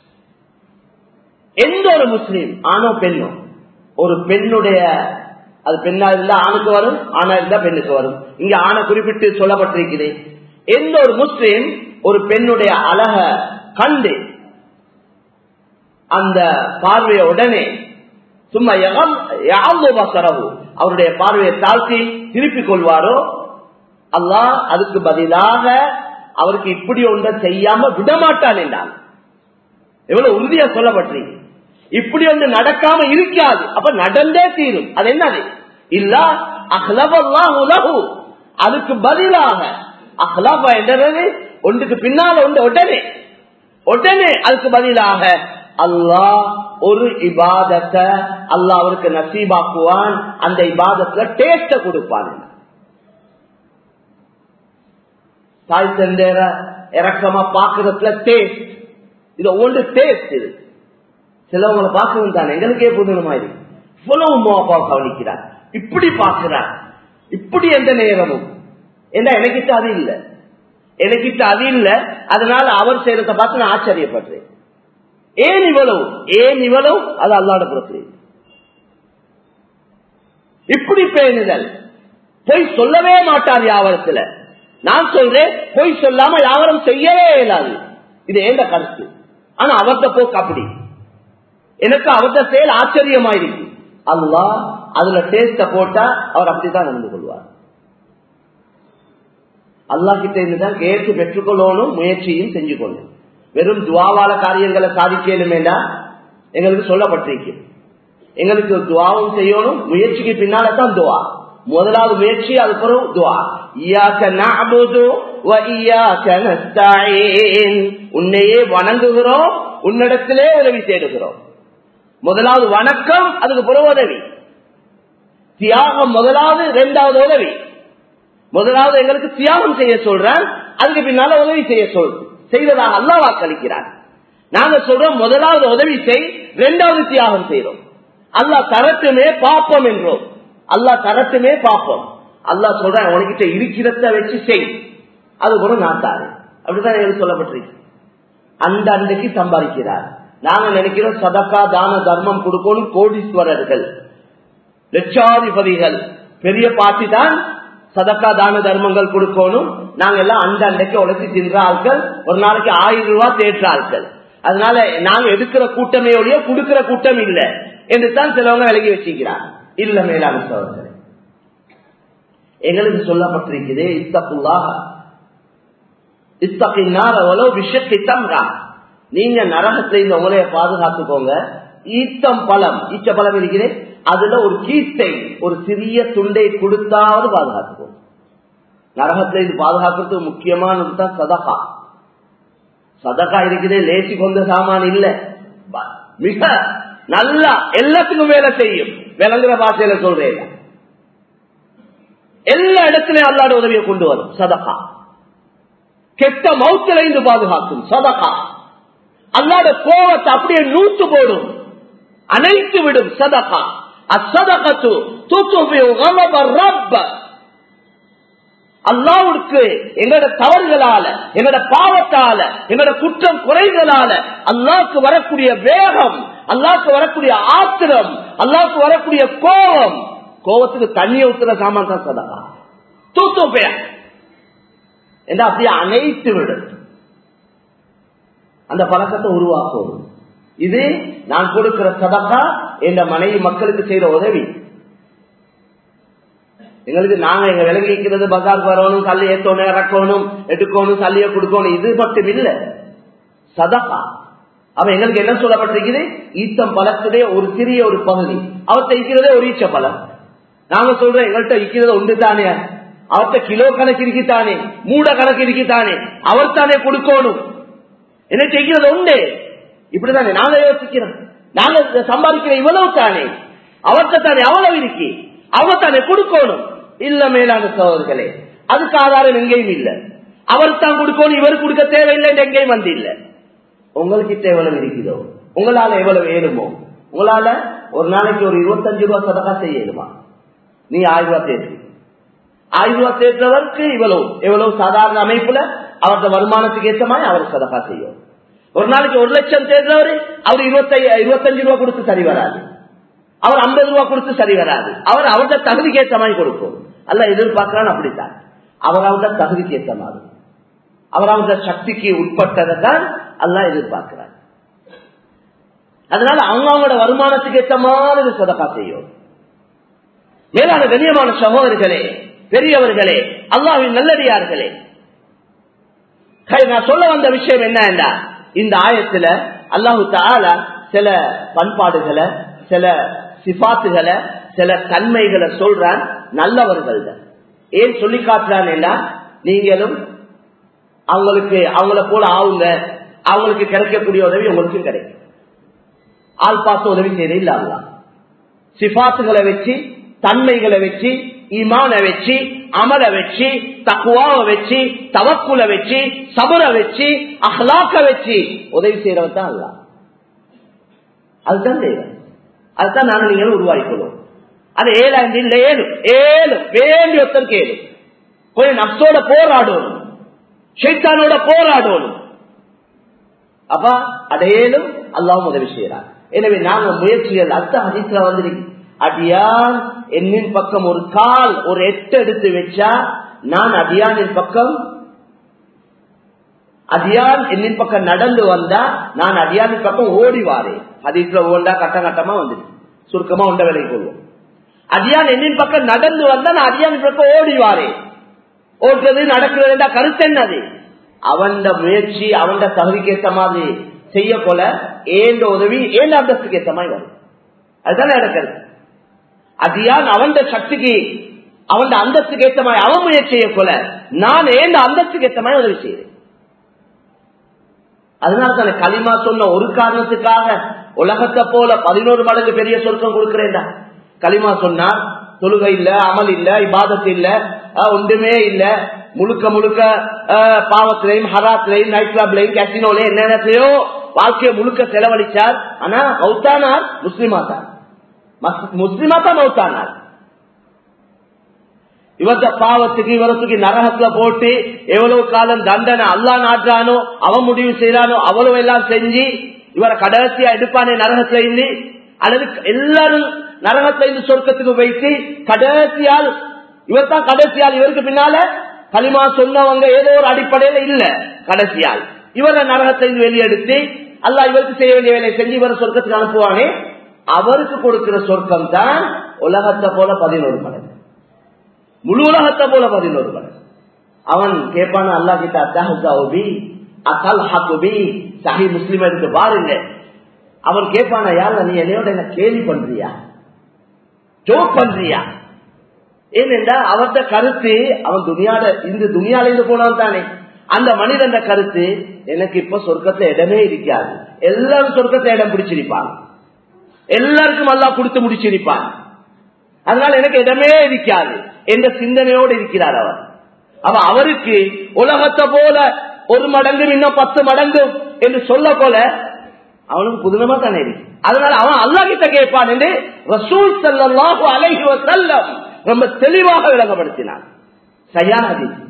எந்த ஒரு முஸ்லீம் ஆணோ பெண்ணோ ஒரு பெண்ணுடைய அது பெண்ணா இருந்தா ஆணுக்கு வரும் ஆணா இருந்தா பெண்ணுக்கு வரும் இங்க ஆணை குறிப்பிட்டு சொல்லப்பட்டிருக்குது எந்த ஒரு முஸ்லீம் ஒரு பெண்ணுடைய அழக கண்டு அந்த பார்வைய உடனே சும்மா பசரவு அவருடைய பார்வையை தாழ்த்தி திருப்பிக் கொள்வாரோ அல்லாஹ் அதுக்கு பதிலாக அவருக்கு இப்படி ஒன்றை செய்யாம விடமாட்டான் என்றான் எவ்வளவு உறுதியா சொல்லப்பட்டீங்க இப்படி ஒன்று நடக்காம இருக்காது அப்ப நடந்தே தீரும் அது என்னது இல்ல அஹ்லபல்லா உலகு அதுக்கு பதிலாக அஹ்லபா என்றது ஒன்றுக்கு பின்னால் ஒன்று உடனே உடனே அதுக்கு பதிலாக அல்லாஹ் ஒரு இபாதத்தை அல்லாஹ் அவருக்கு நசீபாக்குவான் அந்த இபாதத்துல டேஸ்ட கொடுப்பான் தாய் தந்தேர இறக்கமா பாக்குறதுல டேஸ்ட் இது ஒன்று டேஸ்ட் இது சிலவங்களை பார்க்கவும் தானே எங்களுக்கே புதுனமா இருக்கு இவ்வளவு மோப்பா கவனிக்கிறார் இப்படி பார்க்கிறார் இப்படி எந்த நேரமும் என்ன எனக்கிட்ட அது இல்லை எனக்கிட்ட அது இல்லை அதனால அவர் செய்யறத பார்த்து நான் ஆச்சரியப்படுறேன் ஏன் இவ்வளவு ஏன் இவ்வளவு அது அல்லாட புறத்தில் இப்படி பேணுதல் பொய் சொல்லவே மாட்டார் யாவரத்துல நான் சொல்றேன் பொய் சொல்லாம யாவரும் செய்யவே இயலாது இது எந்த கருத்து ஆனா அவர்த போக்கு அப்படி எனக்கு அவர்த செயல் ஆச்சரியமாயிருக்கு அல்லா அதுல டேஸ்ட போட்டா அவர் அப்படித்தான் நடந்து கொள்வார் அல்லா கிட்ட இருந்துதான் கேட்டு பெற்றுக்கொள்ளணும் முயற்சியும் செஞ்சு கொள்ளும் வெறும் துவாவால காரியங்களை சாதிக்கணுமேடா எங்களுக்கு சொல்லப்பட்டிருக்கு எங்களுக்கு துவாவும் செய்யணும் முயற்சிக்கு பின்னால தான் துவா முதலாவது முயற்சி அதுக்கப்புறம் துவா உன்னையே வணங்குகிறோம் உன்னிடத்திலே உதவி தேடுகிறோம் முதலாவது வணக்கம் அதுக்கு பிறகு உதவி தியாகம் முதலாவது இரண்டாவது உதவி முதலாவது எங்களுக்கு தியாகம் செய்ய சொல்றேன் அதுக்கு பின்னால உதவி செய்ய சொல் செய்வதாக அல்லா வாக்களிக்கிறார் நாங்க சொல்றோம் முதலாவது உதவி செய் இரண்டாவது தியாகம் செய்யறோம் அல்லா தரத்துமே பாப்போம் என்றோம் அல்லா தரத்துமே பாப்போம் அல்லா சொல்ற உனக்கிட்ட இருக்கிறத வச்சு செய் அது கூட நான் தாரு அப்படிதான் எனக்கு சொல்லப்பட்டிருக்கு அந்த அன்றைக்கு சம்பாதிக்கிறார் நாங்க நினைக்கிறோம் சதக்கா தான தர்மம் கொடுக்கணும் கோடீஸ்வரர்கள் லட்சாதிபதிகள் பெரிய பாட்டி தான் சதக்கா தான தர்மங்கள் கொடுக்கணும் நாங்க எல்லாம் அந்த அன்றைக்கு உழைச்சி தின்ற ஆட்கள் ஒரு நாளைக்கு ஆயிரம் ரூபாய் தேற்ற ஆட்கள் அதனால நாங்க எடுக்கிற கூட்டமே ஒழிய கொடுக்கிற கூட்டம் இல்லை என்று தான் சிலவங்க விலகி வச்சுக்கிறார் இல்ல மேலான சோதனை எங்களுக்கு சொல்லப்பட்டிருக்குது இத்தப்புல்லாக இத்தப்பின்னார் எவ்வளவு விஷயத்திட்டம்ரா நீங்க நரகத்துல இந்த உங்களைய பாதுகாத்துக்கோங்க ஈத்தம் பழம் ஈச்ச பழம் இருக்கிறேன் அதுல ஒரு கீட்டை ஒரு சிறிய துண்டை கொடுத்தாவது பாதுகாத்துக்கோங்க நரகத்துல இது பாதுகாக்கிறதுக்கு முக்கியமானது தான் சதகா சதகா இருக்குதே லேசி கொண்ட சாமான் இல்ல மிக நல்லா எல்லாத்துக்கும் வேலை செய்யும் விளங்குற பாஷையில சொல்றேன் எல்லா இடத்துலயும் அல்லாட உதவியை கொண்டு வரும் சதகா கெட்ட மௌத்தில இருந்து பாதுகாக்கும் சதகா அல்லாட கோவத்தை அப்படியே நூத்து போடும் அனைத்து விடும் சதகா அசதகத்து தூத்து அல்லாவுக்கு எங்களோட தவறுகளால எங்களோட பாவத்தால எங்களோட குற்றம் குறைகளால அல்லாவுக்கு வரக்கூடிய வேகம் அல்லாவுக்கு வரக்கூடிய ஆத்திரம் அல்லாவுக்கு வரக்கூடிய கோபம் கோபத்துக்கு தண்ணியை ஊத்துற சாமான் தான் சதகா தூத்து பேர் என்று அப்படியே அனைத்து விடும் அந்த பழக்கத்தை உருவாக்கும் இது நான் கொடுக்கிற சதக்கா என்ற மனைவி மக்களுக்கு செய்யற உதவி எங்களுக்கு நாங்க எங்க விலகிக்கிறது பசார் வரணும் கல் ஏத்தணும் இறக்கணும் எடுக்கணும் சல்லிய கொடுக்கணும் இது மட்டும் இல்ல சதகா அவ எங்களுக்கு என்ன சொல்லப்பட்டிருக்குது ஈத்தம் பழத்திலே ஒரு சிறிய ஒரு பகுதி அவர்கிட்ட இருக்கிறதே ஒரு ஈச்ச பழம் நாங்க சொல்றோம் எங்கள்கிட்ட இருக்கிறத உண்டு தானே அவர்கிட்ட கிலோ கணக்கு இருக்கித்தானே மூட கணக்கு இருக்கித்தானே அவர் தானே கொடுக்கணும் என்ன செய்கிறது உண்டு இப்படிதானே நாங்க யோசிக்கிறோம் நாங்க சம்பாதிக்கிற இவ்வளவு தானே அவர்கிட்ட தானே அவ்வளவு இருக்கு அவங்க தானே கொடுக்கணும் இல்ல மேலான சோதர்களே அதுக்கு ஆதாரம் எங்கேயும் இல்ல அவர் தான் கொடுக்கணும் இவர் கொடுக்க தேவையில்லை எங்கேயும் வந்து இல்ல உங்ககிட்ட எவ்வளவு இருக்குதோ உங்களால எவ்வளவு வேணுமோ உங்களால ஒரு நாளைக்கு ஒரு இருபத்தஞ்சு ரூபாய் சதகா செய்யணுமா நீ ஆயிரம் ரூபாய் தேர்வு ஆயிரம் ரூபாய் தேர்றவருக்கு இவ்வளவு எவ்வளவு சாதாரண அமைப்புல அவரது வருமானத்துக்கு ஏற்ற மாதிரி அவர் சதகா செய்யும் ஒரு நாளைக்கு ஒரு லட்சம் தேர்றவரு அவர் இருபத்தி இருபத்தஞ்சு ரூபாய் கொடுத்து சரி வராது அவர் ஐம்பது ரூபாய் கொடுத்து சரி வராது அவர் அவருடைய தகுதிக்கு ஏற்ற மாதிரி கொடுக்கும் அல்ல எதிர்பார்க்கிறான் அப்படித்தான் அவர் அவருடைய தகுதிக்கு ஏற்ற மாதிரி அவர் அவருடைய சக்திக்கு உட்பட்டதை தான் அல்ல எதிர்பார்க்கிறார் அதனால அவங்க அவங்களோட வருமானத்துக்கு ஏற்ற மாதிரி சதக்கா செய்யும் மேலான கண்ணியமான சகோதரர்களே பெரியவர்களே அல்லாவின் நல்லடியார்களே நான் சொல்ல வந்த விஷயம் என்ன இந்த ஆயத்துல அல்லாஹு தாலா சில பண்பாடுகளை சில சிபாத்துகளை சில தன்மைகளை சொல்றான் நல்லவர்கள் ஏன் சொல்லி காட்டுறான் நீங்களும் அவங்களுக்கு அவங்கள போல ஆவுங்க அவங்களுக்கு கிடைக்கக்கூடிய உதவி உங்களுக்கும் கிடைக்கும் ஆள் பார்த்து உதவி செய்யறது இல்ல சிபாத்துகளை வச்சு தன்மைகளை வச்சு ஈமான வச்சு அமல வச்சு தக்குவாவை வச்சு தவக்குல வச்சு சபர வச்சு அஹ்லாக்க வச்சு உதவி செய்யறவன் தான் அல்ல அதுதான் செய்யறோம் அதுதான் நாங்க நீங்களும் உருவாக்கிக்கணும் அது ஏழாண்டு இல்ல ஏழும் ஏழும் வேண்டிய ஒருத்தர் கேளு கொஞ்சம் நப்சோட போராடணும் ஷைத்தானோட போராடணும் அப்ப அடையலும் அல்லாவும் உதவி செய்யறார் எனவே நாங்க முயற்சிகள் அத்த அதிசல வந்திருக்கு அடியான் என்னின் பக்கம் ஒரு கால் ஒரு எட்டு எடுத்து வச்சா நான் அடியானின் பக்கம் அடியான் என்னின் பக்கம் நடந்து வந்தா நான் அடியானின் பக்கம் ஓடி வாரேன் அதிசல ஓண்டா கட்ட கட்டமா வந்துடு சுருக்கமா உண்ட வேலை கொள்வோம் அடியான் என்னின் பக்கம் நடந்து வந்தா நான் அடியானின் பக்கம் ஓடி வாரேன் ஓடுறது நடக்கிறது கருத்து என்னது அவன் முயற்சி அவன் தகுதிக்கு ஏற்ற மாதிரி செய்ய போல ஏந்த உதவி ஏந்த அந்தஸ்துக்கு ஏற்ற மாதிரி வரும் அதுதான் நடக்கிறது அதியான் அவன் சக்திக்கு அவன் அந்தஸ்துக்கு ஏற்ற மாதிரி அவன் முயற்சி செய்ய போல நான் ஏந்த அந்தஸ்துக்கு ஏற்ற மாதிரி உதவி செய்யறேன் அதனால தானே களிமா சொன்ன ஒரு காரணத்துக்காக உலகத்தை போல பதினோரு மடங்கு பெரிய சொர்க்கம் கொடுக்கிறேன்டா களிமா சொன்னார் தொழுகை இல்ல அமல் இல்ல இபாதத்து இல்ல ஒன்றுமே இல்ல முழுக்க முழுக்க பாவத்திலையும் ஹராத்திலையும் நைட் கிளப்லையும் கேசினோலையும் என்னென்னத்தையோ வாழ்க்கையை முழுக்க செலவழிச்சார் ஆனா மௌத்தானார் முஸ்லிமா தான் முஸ்லிமா தான் மௌத்தானார் இவத்த பாவத்துக்கு இவரத்துக்கு நரகத்துல போட்டு எவ்வளவு காலம் தண்டனை அல்லா நாட்டுறானோ அவன் முடிவு செய்யறானோ அவ்வளவு எல்லாம் செஞ்சு இவரை கடைசியா எடுப்பானே நரகத்துல இருந்து அல்லது எல்லாரும் நரகத்துல இருந்து சொர்க்கத்துக்கு வைத்து கடைசியால் இவர் தான் கடைசியால் இவருக்கு பின்னால களிமா சொன்னவங்க ஏதோ ஒரு அடிப்படையில இல்ல கடைசியால் இவரை நரகத்திலிருந்து வெளியெடுத்து அல்லா இவருக்கு செய்ய வேண்டிய வேலையை செஞ்சு இவரை சொர்க்கத்துக்கு அனுப்புவானே அவருக்கு கொடுக்கிற சொர்க்கம் தான் உலகத்தை போல பதினோரு மடங்கு முழு உலகத்தை போல பதினோரு மடங்கு அவன் கேட்பான அல்லா கிட்ட அத்தாஹி அசல் ஹக்குபி சஹி முஸ்லிம் எடுத்து பாருங்க அவன் கேட்பான யார் நீ என்னையோட என்ன கேலி பண்றியா ஜோக் பண்றியா ஏனென்றா அவர்த கருத்து அவன் துணியாட இந்த துணியால இருந்து போனவன் தானே அந்த மனிதன் கருத்து எனக்கு இப்ப சொர்க்கத்துல இடமே இருக்காது எல்லாரும் சொர்க்கத்துல இடம் பிடிச்சிருப்பாங்க எல்லாருக்கும் அல்லா கொடுத்து முடிச்சிருப்பாங்க அதனால எனக்கு இடமே இருக்காது என்ற சிந்தனையோடு இருக்கிறார் அவர் அவ அவருக்கு உலகத்தை போல ஒரு மடங்கு இன்னும் பத்து மடங்கு என்று சொல்ல போல அவனுக்கு புதுனமா தானே இருக்கு அதனால அவன் அல்லா கிட்ட கேட்பான் என்று ரசூல் சல்லாஹு அலைஹி வசல்லம் ரொம்ப தெளிவாக விளங்கப்படுத்தினார் சரியான ஹதீஸ்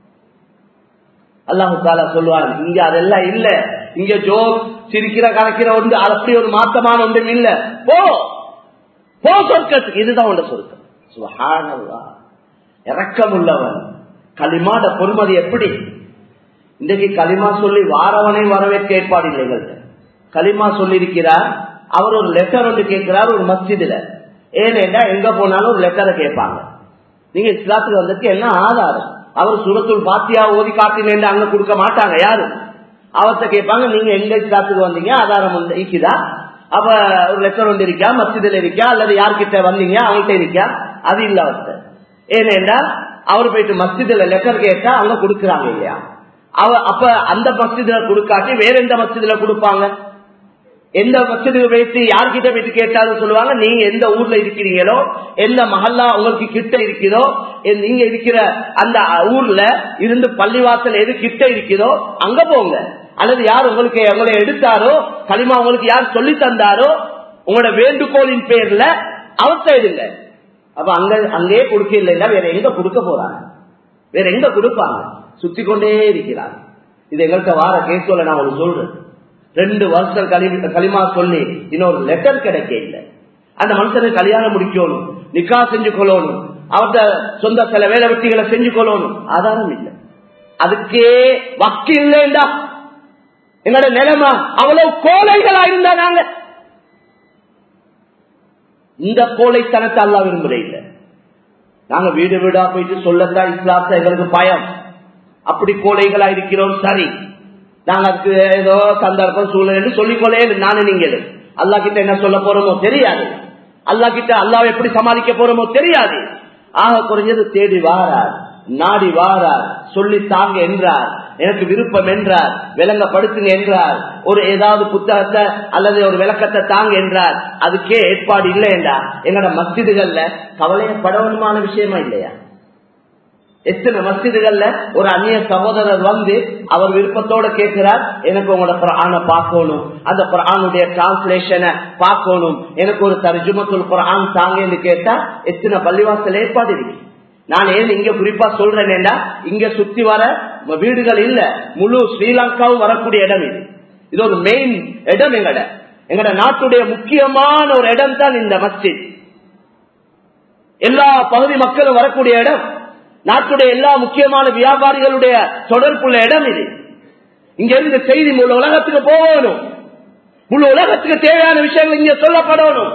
அல்லாஹு தாலா சொல்லுவார் இங்க அதெல்லாம் இல்ல இங்க ஜோக் சிரிக்கிற கணக்கிற ஒன்று அப்படி ஒரு மாத்தமான ஒன்றும் இல்ல போ போ சொர்க்கத்துக்கு இதுதான் உண்ட சொர்க்கம் சுகானல்லா இறக்கம் உள்ளவன் களிமாட பொறுமதி எப்படி இன்றைக்கு களிமா சொல்லி வாரவனை வரவேற்க ஏற்பாடு இல்லை எங்கள்கிட்ட களிமா சொல்லியிருக்கிறார் அவர் ஒரு லெட்டர் ஒன்று கேட்கிறார் ஒரு மஸ்ஜிதுல ஏனேண்டா எங்க போனாலும் ஒரு லெட்டரை கேட்பாங்க நீங்க இஸ்லாத்துக்கு வந்ததுக்கு என்ன ஆதாரம் அவர் சுரத்துள் பாத்தியா ஓதி காட்டினேன் அங்க கொடுக்க மாட்டாங்க யாரு அவர்கிட்ட கேட்பாங்க நீங்க எங்க இஸ்லாத்துக்கு வந்தீங்க ஆதாரம் இருக்குதா அப்ப ஒரு லெட்டர் ஒன்று இருக்கா மஸ்ஜிதில் இருக்கா அல்லது யார்கிட்ட வந்தீங்க அவங்கள்ட்ட இருக்கா அது இல்ல அவர்கிட்ட ஏனேண்டா அவர் போயிட்டு மஸ்ஜிதுல லெட்டர் கேட்டா அவங்க கொடுக்குறாங்க இல்லையா அவ அப்ப அந்த மஸ்ஜிதுல கொடுக்காட்டி வேற எந்த மஸ்ஜிதுல கொடுப்பாங்க எந்த மசத்துக்கு போயிட்டு யார்கிட்ட போயிட்டு கேட்டாலும் சொல்லுவாங்க நீங்க எந்த ஊர்ல இருக்கிறீங்களோ எந்த மகல்லா உங்களுக்கு கிட்ட இருக்கிறதோ நீங்க இருக்கிற அந்த ஊர்ல இருந்து பள்ளிவாசல் எது கிட்ட இருக்கிறதோ அங்க போங்க அல்லது யார் உங்களுக்கு உங்களை எடுத்தாரோ களிமா உங்களுக்கு யார் சொல்லி தந்தாரோ உங்களோட வேண்டுகோளின் பேர்ல அவர்த்த எடுங்க அப்ப அங்க அங்கேயே கொடுக்க இல்லைன்னா வேற எங்க கொடுக்க போறாங்க வேற எங்க கொடுப்பாங்க சுத்தி கொண்டே இருக்கிறாங்க இது எங்கள்கிட்ட வார கேஸ்ல நான் உங்களுக்கு சொல்றேன் ரெண்டு வருஷம் களிமா சொல்லி இன்னொரு லெட்டர் கிடைக்க இல்லை அந்த மனுஷனுக்கு கல்யாணம் முடிக்கணும் நிக்கா செஞ்சு கொள்ளணும் அவர்கிட்ட சொந்த சில வேலை வெட்டிகளை செஞ்சு கொள்ளணும் ஆதாரம் இல்லை அதுக்கே வக்கு இல்லைண்டா எங்களோட நிலைமை அவ்வளவு கோலைகளா இருந்தா நாங்க இந்த கோழைத்தனத்தை அல்லா விரும்புற இல்ல நாங்க வீடு வீடா போயிட்டு சொல்லத்தான் இஸ்லாத்த எங்களுக்கு பயம் அப்படி கோழைகளா இருக்கிறோம் சரி நாங்க அதுக்கு ஏதோ சந்தர்ப்பம் சூழல் சொல்லிக்கொள்ளே நானும் நீங்களும் அல்லா கிட்ட என்ன சொல்ல போறோமோ தெரியாது அல்லா கிட்ட அல்லாவை எப்படி சமாளிக்க போறோமோ தெரியாது ஆக குறைஞ்சது தேடி வாரார் நாடி வாரார் சொல்லி தாங்க என்றார் எனக்கு விருப்பம் என்றார் விளங்கப்படுத்துங்க என்றார் ஒரு ஏதாவது புத்தகத்தை அல்லது ஒரு விளக்கத்தை தாங்க என்றார் அதுக்கே ஏற்பாடு இல்லை என்றா எங்களோட மஸ்ஜிதுகள்ல கவலையப்படவனுமான விஷயமா இல்லையா எத்தனை மஸ்ஜிதுகள்ல ஒரு அந்நிய சகோதரர் வந்து அவர் விருப்பத்தோட கேட்கிறார் எனக்கு உங்களோட குரான பார்க்கணும் அந்த குரானுடைய டிரான்ஸ்லேஷனை பார்க்கணும் எனக்கு ஒரு தர்ஜுமத்துல் குரான் தாங்கன்னு கேட்டா எத்தனை பள்ளிவாசல் ஏற்பாடு இருக்கு நான் ஏன் இங்க குறிப்பா சொல்றேன்னா இங்க சுத்தி வர வீடுகள் இல்ல முழு ஸ்ரீலங்காவும் வரக்கூடிய இடம் இது இது ஒரு மெயின் இடம் எங்கட எங்கட நாட்டுடைய முக்கியமான ஒரு இடம் தான் இந்த மஸ்ஜித் எல்லா பகுதி மக்களும் வரக்கூடிய இடம் நாட்டுடைய எல்லா முக்கியமான வியாபாரிகளுடைய தொடர்புள்ள இடம் இது இங்க இருந்து செய்தி முழு உலகத்துக்கு போகணும் முழு உலகத்துக்கு தேவையான விஷயங்கள் இங்க சொல்லப்படணும்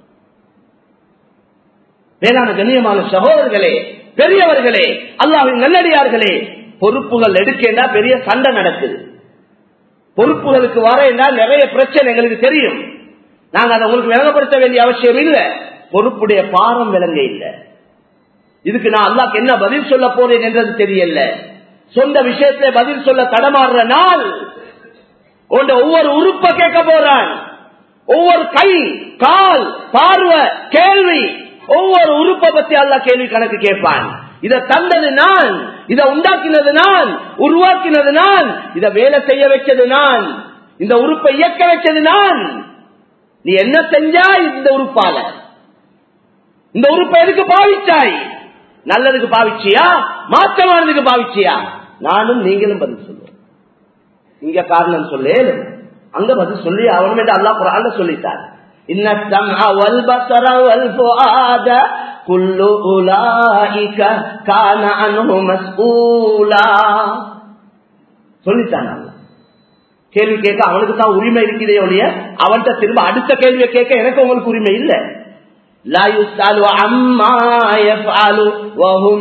வேளாண் கண்ணியமான சகோதரர்களே பெரியவர்களே அல்லாவின் நல்லடியார்களே பொறுப்புகள் எடுக்கா பெரிய சண்டை நடக்குது பொறுப்புகளுக்கு வர என்றால் நிறைய பிரச்சனை எங்களுக்கு தெரியும் நாங்க அதை உங்களுக்கு விளங்கப்படுத்த வேண்டிய அவசியம் இல்லை பொறுப்புடைய பாரம் விளங்க இல்லை இதுக்கு நான் அல்லாக்கு என்ன பதில் சொல்ல போறேன் என்றது தெரியல சொந்த விஷயத்துல பதில் சொல்ல தடமாறுற நாள் உண்ட ஒவ்வொரு உறுப்ப கேட்க போறான் ஒவ்வொரு கை கால் பார்வை கேள்வி ஒவ்வொரு உறுப்பை பத்தி அல்லா கேள்வி கணக்கு கேட்பான் இதை தந்தது நான் இதை உண்டாக்கினது நான் உருவாக்கினது நான் இதை வேலை செய்ய வச்சது நான் இந்த உறுப்பை இயக்க வச்சது நான் நீ என்ன செஞ்சா இந்த உறுப்பால இந்த உறுப்பை எதுக்கு பாவிச்சாய் நல்லதுக்கு பாவிச்சியா மாற்றமானதுக்கு பாவிச்சியா நானும் நீங்களும் பதில் சொல்லுவோம் இங்க காரணம் சொல்லு அங்க பதில் சொல்லி அவனும் என்று அல்லா குரான் சொல்லிட்டார் إن السمع والبصر والفؤاد كل أولئك كان عنه مسؤولا சொல்லிட்டான் கேள்வி கேட்க அவனுக்கு தான் உரிமை இருக்குதே ஒழிய அவன்கிட்ட திரும்ப அடுத்த கேள்வியை கேட்க எனக்கு உங்களுக்கு உரிமை இல்லை لا يسأل عما يفعل وهم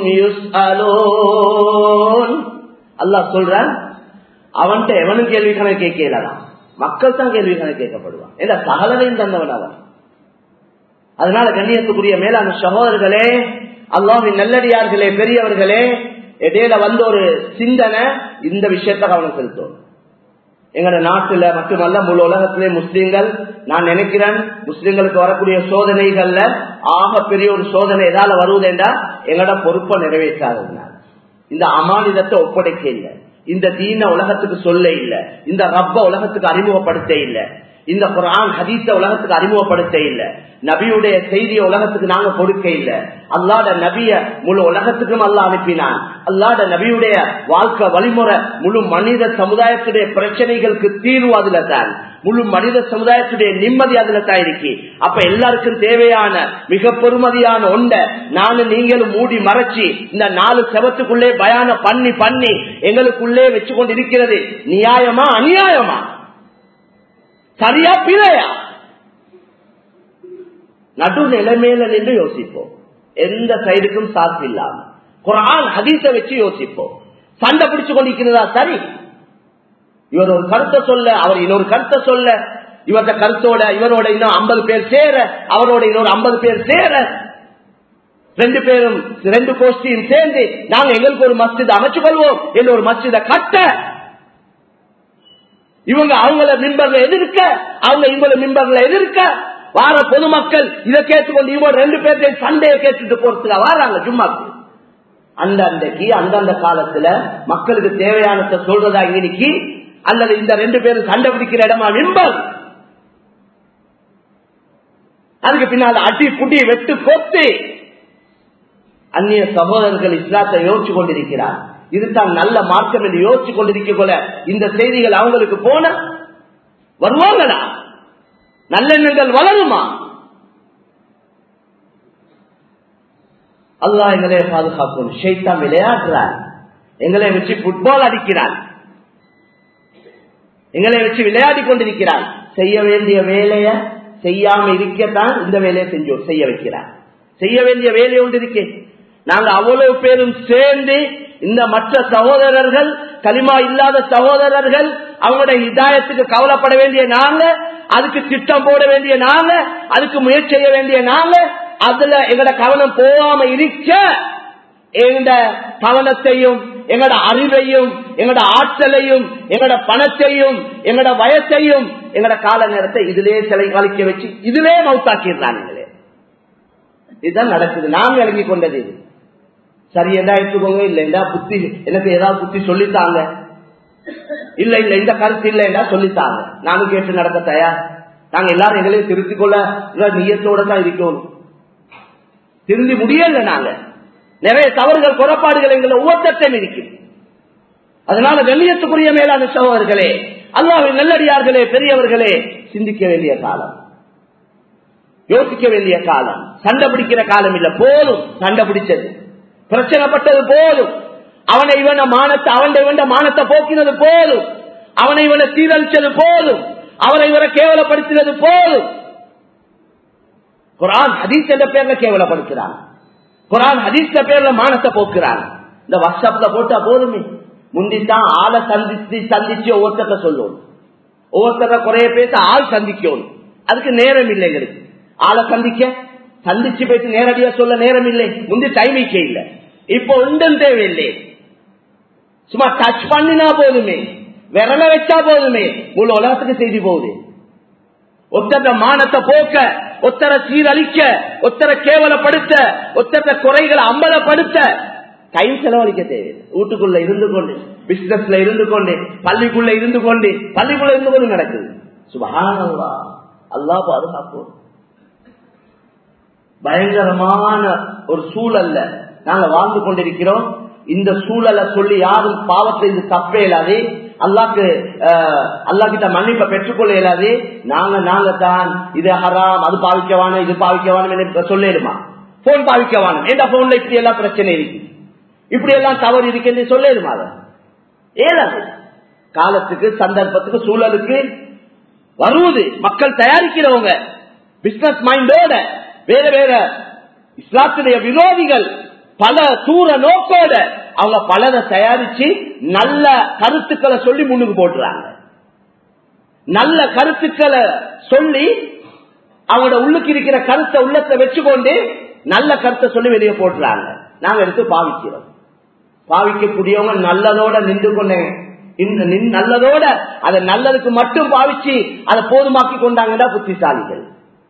يسألون அல்லாஹ் சொல்றான் அவன்கிட்ட எவனும் கேள்வி கணக்கு கேட்கலாம் மக்கள் தான் கேள்வி கணக்கு கேட்கப்படுவான் இல்ல சகலரையும் தந்தவன் அவன் அதனால கண்ணியத்துக்குரிய மேலான சகோதரர்களே அல்லாவின் நல்லடியார்களே பெரியவர்களே இடையில வந்த ஒரு சிந்தனை இந்த விஷயத்த கவனம் செலுத்தும் எங்கட நாட்டுல மட்டுமல்ல முழு உலகத்திலே முஸ்லீம்கள் நான் நினைக்கிறேன் முஸ்லீம்களுக்கு வரக்கூடிய சோதனைகள்ல ஆக பெரிய ஒரு சோதனை எதால வருவதென்றா எங்கட பொறுப்பை நிறைவேற்றாததுனால இந்த அமானிதத்தை ஒப்படைக்க இல்லை இந்த தீன உலகத்துக்கு சொல்ல இல்ல இந்த ரப்ப உலகத்துக்கு அறிமுகப்படுத்த இல்ல இந்த குரான் ஹதீஸ உலகத்துக்கு அறிமுகப்படுத்த இல்ல நபியுடைய செய்தியை உலகத்துக்கு நாங்க கொடுக்க இல்ல அல்லாட நபிய முழு உலகத்துக்கும் அல்ல அனுப்பினான் அல்லாட நபியுடைய வாழ்க்கை வழிமுறை முழு மனித சமுதாயத்துடைய பிரச்சனைகளுக்கு தீர்வு அதுல தான் முழு மனித சமுதாயத்துடைய நிம்மதி அதுல தான் இருக்கு அப்ப எல்லாருக்கும் தேவையான மிக பெருமதியான ஒண்ட நானும் நீங்களும் மூடி மறைச்சி இந்த நாலு செவத்துக்குள்ளே பயான பண்ணி பண்ணி எங்களுக்குள்ளே வச்சு கொண்டு இருக்கிறது நியாயமா அநியாயமா சரியா பிழையா நடு நிலைமையில நின்று யோசிப்போம் எந்த சைடுக்கும் சாத்து இல்லாம குரான் ஹதீஸ வச்சு யோசிப்போம் சண்டை பிடிச்சு கொண்டிருக்கிறதா சரி இவர் ஒரு கருத்தை சொல்ல அவர் இன்னொரு கருத்தை சொல்ல இவர்த கருத்தோட இவரோட இன்னும் ஐம்பது பேர் சேர அவரோட இன்னொரு ஐம்பது பேர் சேர ரெண்டு பேரும் ரெண்டு கோஷ்டியும் சேர்ந்து நாங்க எங்களுக்கு ஒரு மஸ்ஜித் அமைச்சு கொள்வோம் என்று ஒரு மஸ்ஜித கட்ட இவங்க அவங்கள மிம்பர்ல எதிர்க்க அவங்க இவங்கள மிம்பர்ல எதிர்க்க வார பொதுமக்கள் இதை கேட்டுக்கொண்டு இவங்க ரெண்டு பேர்த்தையும் சண்டையை கேட்டுட்டு போறதுக்கு வராங்க ஜும்மாக்கு அந்த அன்றைக்கு அந்தந்த காலத்துல மக்களுக்கு தேவையானதை சொல்றதா இன்னைக்கு அல்லது இந்த ரெண்டு பேரும் சண்டை பிடிக்கிற இடமா மிம்பர் அதுக்கு பின்னால் அடி புடி வெட்டு கொத்து அந்நிய சகோதரர்கள் இஸ்லாத்தை யோசிச்சு கொண்டிருக்கிறார் இதுதான் நல்ல மார்க்கம் என்று யோசிச்சு கொண்டிருக்க போல இந்த செய்திகள் அவங்களுக்கு போன வருவாங்களா நல்லெண்ணங்கள் வளருமா அல்லா எங்களை பாதுகாக்கும் ஷெய்தான் விளையாடுறார் எங்களை வச்சு புட்பால் அடிக்கிறார் எங்களை வச்சு விளையாடி கொண்டிருக்கிறார் செய்ய வேண்டிய வேலைய செய்யாம இருக்கத்தான் இந்த வேலையை செஞ்சோம் செய்ய வைக்கிறார் செய்ய வேண்டிய வேலை ஒன்று இருக்கே நாங்க அவ்வளவு பேரும் சேர்ந்து இந்த மற்ற சகோதரர்கள் களிமா இல்லாத சகோதரர்கள் அவங்களோட இதாயத்துக்கு கவலைப்பட வேண்டிய நாங்க அதுக்கு திட்டம் போட வேண்டிய நாங்க அதுக்கு முயற்சி செய்ய வேண்டிய நாங்க அதுல எங்கட கவனம் போகாம இருக்க எங்கட கவனத்தையும் எங்கட அறிவையும் எங்கட ஆற்றலையும் எங்கட பணத்தையும் எங்கட வயசையும் எங்கட கால நேரத்தை இதிலே சிலை கழிக்க வச்சு இதிலே மவுத்தாக்கிடுறாங்களே இதுதான் நடக்குது நாங்க இறங்கி கொண்டது இது சரி என்ன எடுத்துக்கோங்க இல்லைண்டா புத்தி எனக்கு ஏதாவது புத்தி சொல்லித்தாங்க இல்ல இல்ல இந்த கருத்து இல்லைண்டா சொல்லித்தாங்க நானும் கேட்டு நடக்க தயார் நாங்க எல்லாரும் எங்களையும் திருத்திக் கொள்ள நீயத்தோட தான் இருக்கணும் திருந்தி முடியல நாங்க நிறைய தவறுகள் குறைபாடுகள் எங்களை ஒவ்வொருத்தையும் இருக்கு அதனால வெள்ளியத்துக்குரிய மேலான சகோதரர்களே அல்லாவின் நல்லடியார்களே பெரியவர்களே சிந்திக்க வேண்டிய காலம் யோசிக்க வேண்டிய காலம் சண்டை பிடிக்கிற காலம் இல்ல போதும் சண்டை பிடிச்சது பிரச்சனைப்பட்டது போதும் அவனை இவன மானத்தை அவன் இவன் மானத்தை போக்கினது போதும் அவனை இவனை சீரழிச்சது போதும் அவனை இவரை கேவலப்படுத்தினது போதும் குரான் ஹதீஸ் என்ற பேர்ல கேவலப்படுத்துறான் குரான் ஹதீஸ் பேர்ல மானத்தை போக்குறான் இந்த வாட்ஸ்அப்ல போட்டா போதுமே முந்தித்தான் ஆளை சந்திச்சு சந்திச்சு ஒவ்வொருத்தர சொல்லுவோம் ஒவ்வொருத்தர குறைய பேச ஆள் சந்திக்கணும் அதுக்கு நேரம் இல்லை எங்களுக்கு ஆளை சந்திக்க சந்திச்சு போயிட்டு நேரடியா சொல்ல நேரம் இல்லை முந்தி டைமிக்க இல்லை இப்போ ஒன்றும் தேவையில்லை சும்மா டச் பண்ணினா போதுமே விரல வச்சா போதுமே முழு உலகத்துக்கு செய்தி போகுது ஒத்தர மானத்தை போக்க ஒத்தர சீரழிக்க ஒத்தர கேவலப்படுத்த ஒத்தர குறைகளை அம்பலப்படுத்த டைம் செலவழிக்க தேவையில்லை வீட்டுக்குள்ள இருந்து கொண்டு பிசினஸ்ல இருந்து கொண்டு பள்ளிக்குள்ள இருந்து கொண்டு பள்ளிக்குள்ள இருந்து கொண்டு நடக்குது சுபகானல்லா அல்லா பாதுகாப்போம் பயங்கரமான ஒரு சூழல்ல நாங்க வாழ்ந்து கொண்டிருக்கிறோம் இந்த சூழலை சொல்லி யாரும் பாவத்தை இது தப்பே இல்லாது அல்லாக்கு அல்லா கிட்ட மன்னிப்பை பெற்றுக்கொள்ள இயலாது நாங்க நாங்க தான் இது ஹராம் அது பாவிக்கவானு இது பாவிக்கவானு சொல்லிடுமா போன் பாவிக்கவானு எந்த போன்ல இப்படி எல்லாம் பிரச்சனை இருக்கு இப்படி எல்லாம் தவறு இருக்குன்னு சொல்லிடுமா அதை ஏழாது காலத்துக்கு சந்தர்ப்பத்துக்கு சூழலுக்கு வருவது மக்கள் தயாரிக்கிறவங்க பிசினஸ் மைண்டோட வேற வேற இஸ்லாத்துடைய விரோதிகள் பல தூர நோக்கோட அவங்க பலரை தயாரிச்சு நல்ல கருத்துக்களை சொல்லி முன்னுக்கு போட்டுறாங்க நல்ல கருத்துக்களை சொல்லி அவங்களோட உள்ளுக்கு இருக்கிற கருத்தை உள்ளத்தை வச்சுக்கொண்டு நல்ல கருத்தை சொல்லி வெளியே போட்டுறாங்க நாங்க எடுத்து பாவிக்கிறோம் பாவிக்கக்கூடியவங்க நல்லதோட நின்று கொண்டு நல்லதோட அதை நல்லதுக்கு மட்டும் பாவிச்சு அதை போதுமாக்கி கொண்டாங்கடா புத்திசாலிகள்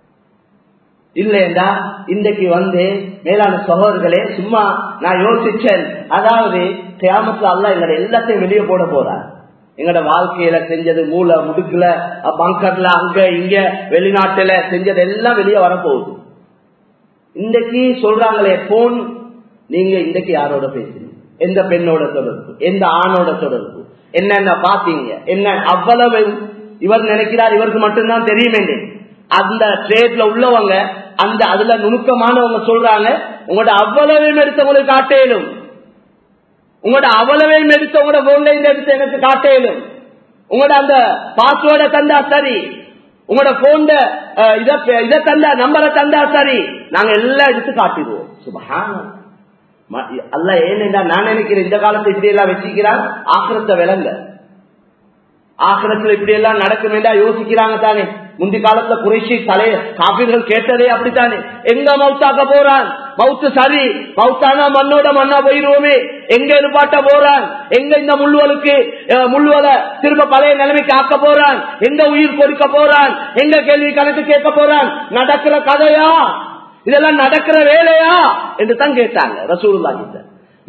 இல்லைண்டா இன்றைக்கு வந்து மேலான சகோதரர்களே சும்மா நான் யோசிச்சேன் அதாவது கிராமத்துல அல்ல எங்களை எல்லாத்தையும் வெளியே போட போறார் எங்கட வாழ்க்கையில செஞ்சது மூளை முடுக்குல பங்கர்ல அங்க இங்க வெளிநாட்டுல செஞ்சது எல்லாம் வெளியே வரப்போகுது இன்றைக்கு சொல்றாங்களே போன் நீங்க இன்றைக்கு யாரோட பேசுறீங்க எந்த பெண்ணோட தொடர்பு எந்த ஆணோட தொடர்பு என்னென்ன பாத்தீங்க என்ன அவ்வளவு இவர் நினைக்கிறார் இவருக்கு மட்டும்தான் தெரியுமே அந்த ட்ரேட்ல உள்ளவங்க அந்த அதுல நுணுக்கமானவங்க சொல்றாங்க உங்களோட அவ்வளவையும் எடுத்து உங்களுக்கு காட்டேலும் உங்களோட அவ்வளவையும் எடுத்து உங்களோட போன்ல எடுத்து எனக்கு காட்டேலும் உங்களோட அந்த பாஸ்வேர்டை தந்தா சரி உங்களோட போன் இதை தந்தா நம்பரை தந்தா சரி நாங்க எல்லாம் எடுத்து காட்டிடுவோம் சுபஹான அல்ல ஏனென்றா நான் நினைக்கிறேன் இந்த காலத்தை இப்படி எல்லாம் வச்சுக்கிறான் ஆக்கிரத்தை விளங்க ஆக்கிரத்துல இப்படி எல்லாம் நடக்குமேடா யோசிக்கிறாங்க தானே முந்தி காலத்துல குறைச்சி தலை காப்பீர்கள் கேட்டதே அப்படித்தானே எங்க மவுத்தாக்க போறான் மவுத்து சரி மவுத்தானா மண்ணோட மண்ணா போயிருவோமே எங்க இருப்பாட்ட போறான் எங்க இந்த முள்ளுவலுக்கு முள்ளுவலை திரும்ப பழைய நிலைமைக்கு ஆக்க போறான் எங்க உயிர் கொடுக்க போறான் எங்க கேள்வி கணக்கு கேட்க போறான் நடக்கிற கதையா இதெல்லாம் நடக்கிற வேலையா என்று தான் கேட்டாங்க ரசூல்லா கிட்ட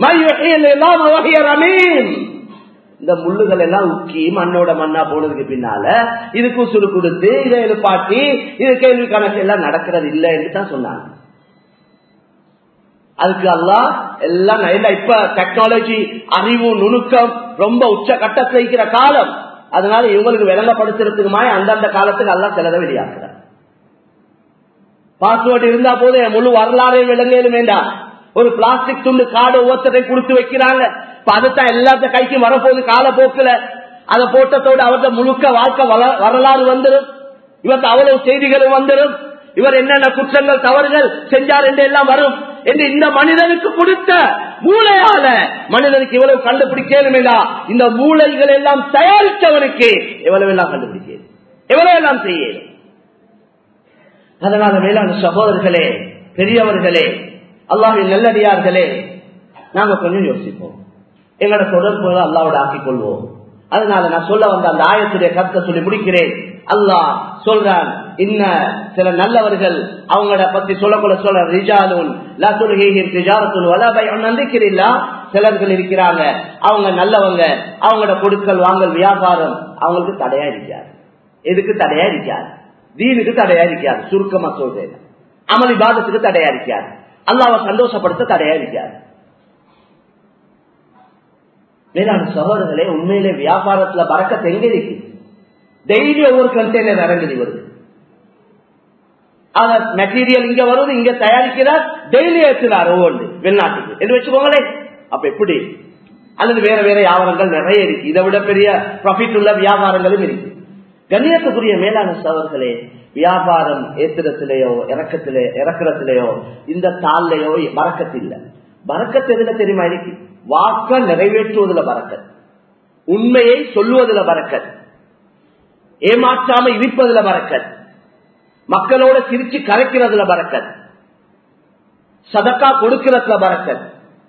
இந்த முள்ளுகள் எல்லாம் உக்கி மண்ணோட மண்ணா போனதுக்கு பின்னால இதுக்கு சுடு கொடுத்து இதை எழுப்பாட்டி இது கேள்வி கணக்கு எல்லாம் நடக்கிறது இல்லை என்று தான் சொன்னாங்க அதுக்கு அல்லா எல்லாம் இப்ப டெக்னாலஜி அறிவு நுணுக்கம் ரொம்ப உச்ச கட்டத்தில் இருக்கிற காலம் அதனால இவங்களுக்கு விளங்கப்படுத்துறதுக்கு மாதிரி அந்தந்த காலத்துக்கு எல்லாம் சிலதை வெளியாக்குறார் பாஸ்வேர்டு இருந்தா போது முழு வரலாறே விளங்கலும் வேண்டாம் ஒரு பிளாஸ்டிக் துண்டு காடு ஒவ்வொருத்தரை கொடுத்து வைக்கிறாங்க அதைத்தான் எல்லாத்த கைக்கும் வரப்போகுது காலப்போக்கில் அதை போட்டத்தோடு அவர்கிட்ட முழுக்க வாழ்க்கை வரலாறு வந்துடும் இவருக்கு அவ்வளவு செய்திகளும் வந்துடும் இவர் என்னென்ன குற்றங்கள் தவறுகள் செஞ்சார் என்று எல்லாம் வரும் என்று இந்த மனிதனுக்கு கொடுத்த மூளையால மனிதனுக்கு இவ்வளவு கண்டுபிடிக்கலுமேடா இந்த மூளைகள் எல்லாம் தயாரித்தவனுக்கு எவ்வளவு எல்லாம் கண்டுபிடிக்க எவ்வளவு எல்லாம் செய்ய அதனால மேலான சகோதரர்களே பெரியவர்களே அல்லாஹின் நல்லடியார்களே நாங்க கொஞ்சம் யோசிப்போம் எங்களோட தொடர்புகளை அல்லாவோட ஆக்கிக் கொள்வோம் அதனால நான் சொல்ல வந்த அந்த ஆயத்துடைய கருத்தை சொல்லி முடிக்கிறேன் அல்லாஹ் சொல்றான் இன்ன சில நல்லவர்கள் அவங்கள பத்தி சொல்லக்கூட சொல்ற ரிஜாலுன் நந்திக்கிறீங்களா சிலர்கள் இருக்கிறாங்க அவங்க நல்லவங்க அவங்களோட கொடுக்கல் வாங்கல் வியாபாரம் அவங்களுக்கு தடையா இருக்காது எதுக்கு தடையா இருக்காது தீனுக்கு தடையா இருக்காது சுருக்கமா சொல்றேன் அமல் விவாதத்துக்கு தடையா இருக்காது அல்லாவை சந்தோஷப்படுத்த தடையா இருக்காது மேலான சகோதரர்களே உண்மையிலே வியாபாரத்துல பறக்க எங்க இருக்கு டெய்லி ஒவ்வொரு கண்டெய்னர் இறங்குது வருது அத மெட்டீரியல் இங்க வருது இங்க தயாரிக்கிறார் டெய்லி ஏற்றுறார் ஒவ்வொன்று வெளிநாட்டுக்கு என்று வச்சுக்கோங்களேன் அப்ப எப்படி அல்லது வேற வேற வியாபாரங்கள் நிறைய இருக்கு இதை விட பெரிய ப்ராஃபிட் உள்ள வியாபாரங்களும் இருக்கு கண்ணியத்துக்குரிய மேலான சவர்களே வியாபாரம் ஏத்திரத்திலேயோ இறக்கத்திலே இறக்குறத்திலேயோ இந்த தாள்லையோ வரக்கத்து இல்ல வரக்கத்து எதுல தெரியுமா இருக்கு வாக்க நிறைவேற்றுவதில் பறக்கத் உண்மையை சொல்லுவதில் பறக்கத் ஏமாற்றாம இருப்பதில் பறக்கத் மக்களோட சிரிச்சு கரைக்கிறதுல பறக்கத் சதக்கா கொடுக்கிறதுல பறக்கத்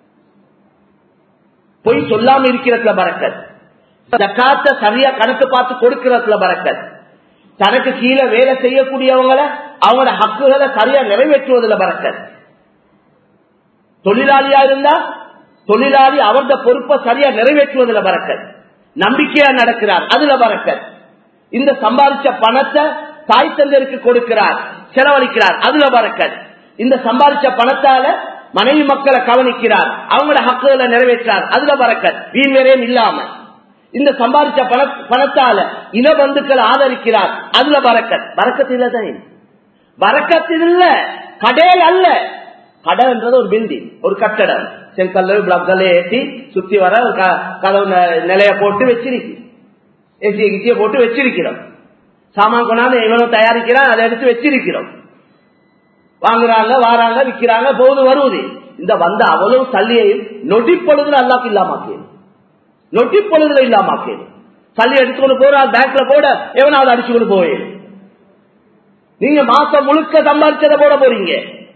பொய் சொல்லாம இருக்கிறதுல பறக்கத் ஜக்காத்த சரியா கணக்கு பார்த்து கொடுக்கிறதுல பறக்கத் தனக்கு கீழே வேலை செய்யக்கூடியவங்களை அவங்களோட ஹக்குகளை சரியா நிறைவேற்றுவதில் பறக்கத் தொழிலாளியா இருந்தா தொழிலாளி அவரது பொறுப்பை சரியா நிறைவேற்றுவதில் பறக்கத் நம்பிக்கையா நடக்கிறார் அதுல பறக்கத் இந்த சம்பாதிச்ச பணத்தை தாய் தந்தருக்கு கொடுக்கிறார் செலவழிக்கிறார் அதுல பறக்கத் இந்த சம்பாதிச்ச பணத்தால மனைவி மக்களை கவனிக்கிறார் அவங்களோட ஹக்குகளை நிறைவேற்றார் அதுல பறக்கத் வீண் வேறையும் இல்லாம இந்த சம்பாதிச்ச பண பணத்தால இன பந்துக்களை ஆதரிக்கிறார் அதுல பறக்கத் பறக்கத்தில் தான் வரக்கத்தில் இல்ல கடையில் அல்ல கடைன்றது ஒரு பில்டிங் ஒரு கட்டடம் செங்கல்ல பிளாக்ல ஏற்றி சுத்தி வர ஒரு கதவு நிலைய போட்டு வச்சிருக்கு ஏசிய கிச்சிய போட்டு வச்சிருக்கிறோம் சாமான் கொண்டாந்து இவனும் தயாரிக்கிறான் அதை எடுத்து வச்சிருக்கிறோம் வாங்குறாங்க வாராங்க விற்கிறாங்க போது வருவது இந்த வந்த அவ்வளவு தள்ளியையும் நொடி பொழுதுல அல்லாக்கு இல்லாமாக்கேன் நொடி பொழுதுல இல்லாமாக்கேன் தள்ளி எடுத்துக்கொண்டு போறா பேங்க்ல போட எவனாவது அடிச்சுக்கொண்டு போயே நீங்க மாசம் முழுக்க சம்பாதிச்சதை போட போறீங்க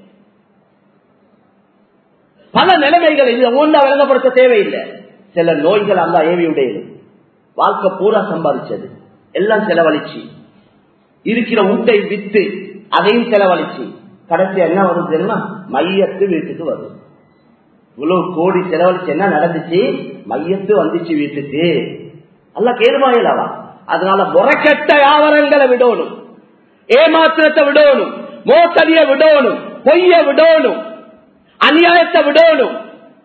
பல நிலைமைகள் இது ஒன்றா விளங்கப்படுத்த தேவையில்லை சில நோய்கள் அல்ல ஏவியுடையது வாழ்க்கை பூரா சம்பாதிச்சது எல்லாம் செலவழிச்சு இருக்கிற ஊட்டை வித்து அதையும் செலவழிச்சு கடைசி என்ன வரும் தெரியுமா மையத்து வீட்டுக்கு வரும் இவ்வளவு கோடி செலவழிச்சு என்ன நடந்துச்சு மையத்து வந்துச்சு வீட்டுக்கு அல்ல கேளுமாயிலவா அதனால முறைக்கட்ட வியாபாரங்களை விடணும் ஏமாத்திரத்தை விடணும் மோசடிய விடணும் பொய்ய விடணும் அநியாயத்தை விடணும்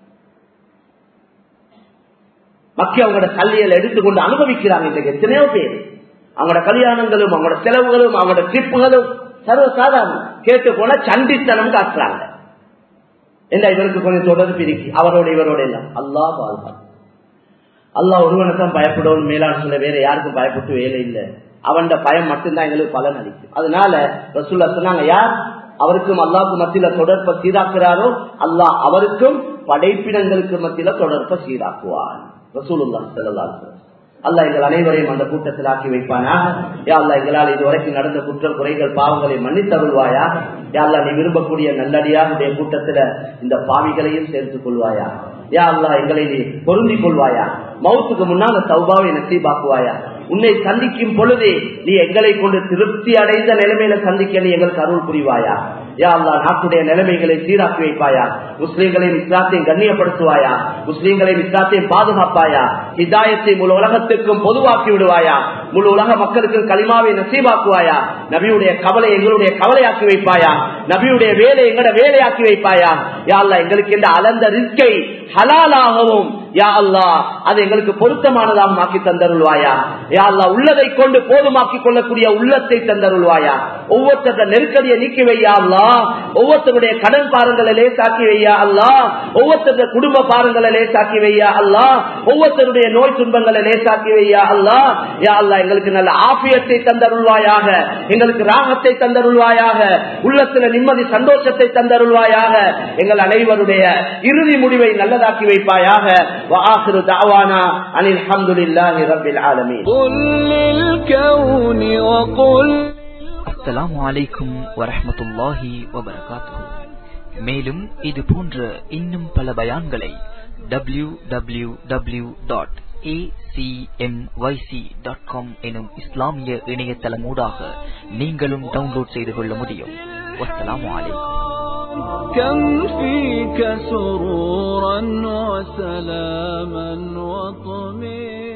மக்கள் அவங்களோட கல்வியலை எடுத்துக்கொண்டு அனுபவிக்கிறாங்க இன்றைக்கு எத்தனையோ பேர் அவங்களோட கல்யாணங்களும் அவங்களோட செலவுகளும் அவங்களோட ட்ரிப்புகளும் சர்வசாதாரணம் கேட்டு போனா சண்டித்தனம் காட்டுறாங்க என்ன இவருக்கு கொஞ்சம் தொடர்பு இருக்கு அவரோட இவரோட எல்லாம் அல்லா வாழ்வார் அல்லா ஒருவனை தான் பயப்படணும் மேலான சொல்ல வேற யாருக்கும் பயப்பட்டு வேலை இல்லை அவன் பயம் மட்டும்தான் எங்களுக்கு பலன் அளிக்கும் அதனால ரசூல்லா சொன்னாங்க யார் அவருக்கும் அல்லாவுக்கு மத்தியில தொடர்பை சீராக்குறாரோ அல்லாஹ் அவருக்கும் படைப்பினங்களுக்கு மத்தியில தொடர்பை சீராக்குவார் ரசூலுல்லா செல்லலாம் அல்ல எங்கள் அனைவரையும் அந்த கூட்டத்தில் ஆக்கி வைப்பானா யா அல்லா எங்களால் இதுவரைக்கும் நடந்த குற்றம் குறைகள் பாவங்களை மன்னித்தருள்வாயா யா அல்லா நீ விரும்பக்கூடிய நல்லடியாருடைய கூட்டத்துல இந்த பாவிகளையும் சேர்த்துக் கொள்வாயா யா அல்லா எங்களை நீ பொருந்திக் கொள்வாயா மவுத்துக்கு முன்னால சௌபாவை நசீபாக்குவாயா உன்னை சந்திக்கும் பொழுது நீ எங்களை கொண்டு திருப்தி அடைந்த நிலைமையில சந்திக்க நீ எங்களுக்கு அருள் புரிவாயா யா அல்லா நாட்டுடைய நிலைமைகளை சீராக்கி வைப்பாயா முஸ்லீம்களையும் இஸ்லாத்தையும் கண்ணியப்படுத்துவாயா முஸ்லீம்களையும் இஸ்லாத்தையும் பாதுகாப்பாயா இதாயத்தை முழு உலகத்துக்கும் பொதுவாக்கி விடுவாயா முழு உலக மக்களுக்கும் களிமாவை நசீபாக்குவாயா நபியுடைய கவலை எங்களுடைய கவலையாக்கி வைப்பாயா நபியுடைய வேலை எங்களோட வேலையாக்கி வைப்பாயா யா அல்லா எங்களுக்கு இந்த அலந்த ரிஸ்கை ஹலாலாகவும் யா அல்லா அது எங்களுக்கு பொருத்தமானதாக ஆக்கி தந்தருள்வாயா யா அல்லா உள்ளதை கொண்டு போதுமாக்கி கொள்ளக்கூடிய உள்ளத்தை தந்தருள்வாயா ஒவ்வொருத்தர நெருக்கடியை நீக்கி வையா அல்லா ஒவ்வொருத்தருடைய கடன் பாருங்களை லேசாக்கி வையா அல்லா ஒவ்வொருத்தருடைய குடும்ப பாருங்களை லேசாக்கி வையா அல்லா ஒவ்வொருத்தருடைய நோய் துன்பங்களை லேசாக்கி வையா அல்லா யா அல்லா எங்களுக்கு நல்ல ஆபியத்தை தந்தருள்வாயாக எங்களுக்கு ராகத்தை தந்தருள்வாயாக உள்ளத்துல நிம்மதி சந்தோஷத்தை தந்தருள்வாயாக எங்கள் அனைவருடைய இறுதி முடிவை நல்லதாக்கி வைப்பாயாக وآخر دعوانا أن الحمد لله رب العالمين قل للكون وقل அஸ்ஸலாமு அலைக்கும் வரஹ்மத்துல்லாஹி வபரகாத்துஹு மேலும் இது போன்ற இன்னும் பல பயான்களை டபிள்யூ டபிள்யூ டபிள்யூ டாட் எனும் இஸ்லாமிய இணையதளமூடாக நீங்களும் டவுன்லோட் செய்து கொள்ள முடியும் வஸ்ஸலாமு அலைக்கும் كم فيك سرورا وسلاما وطمئنا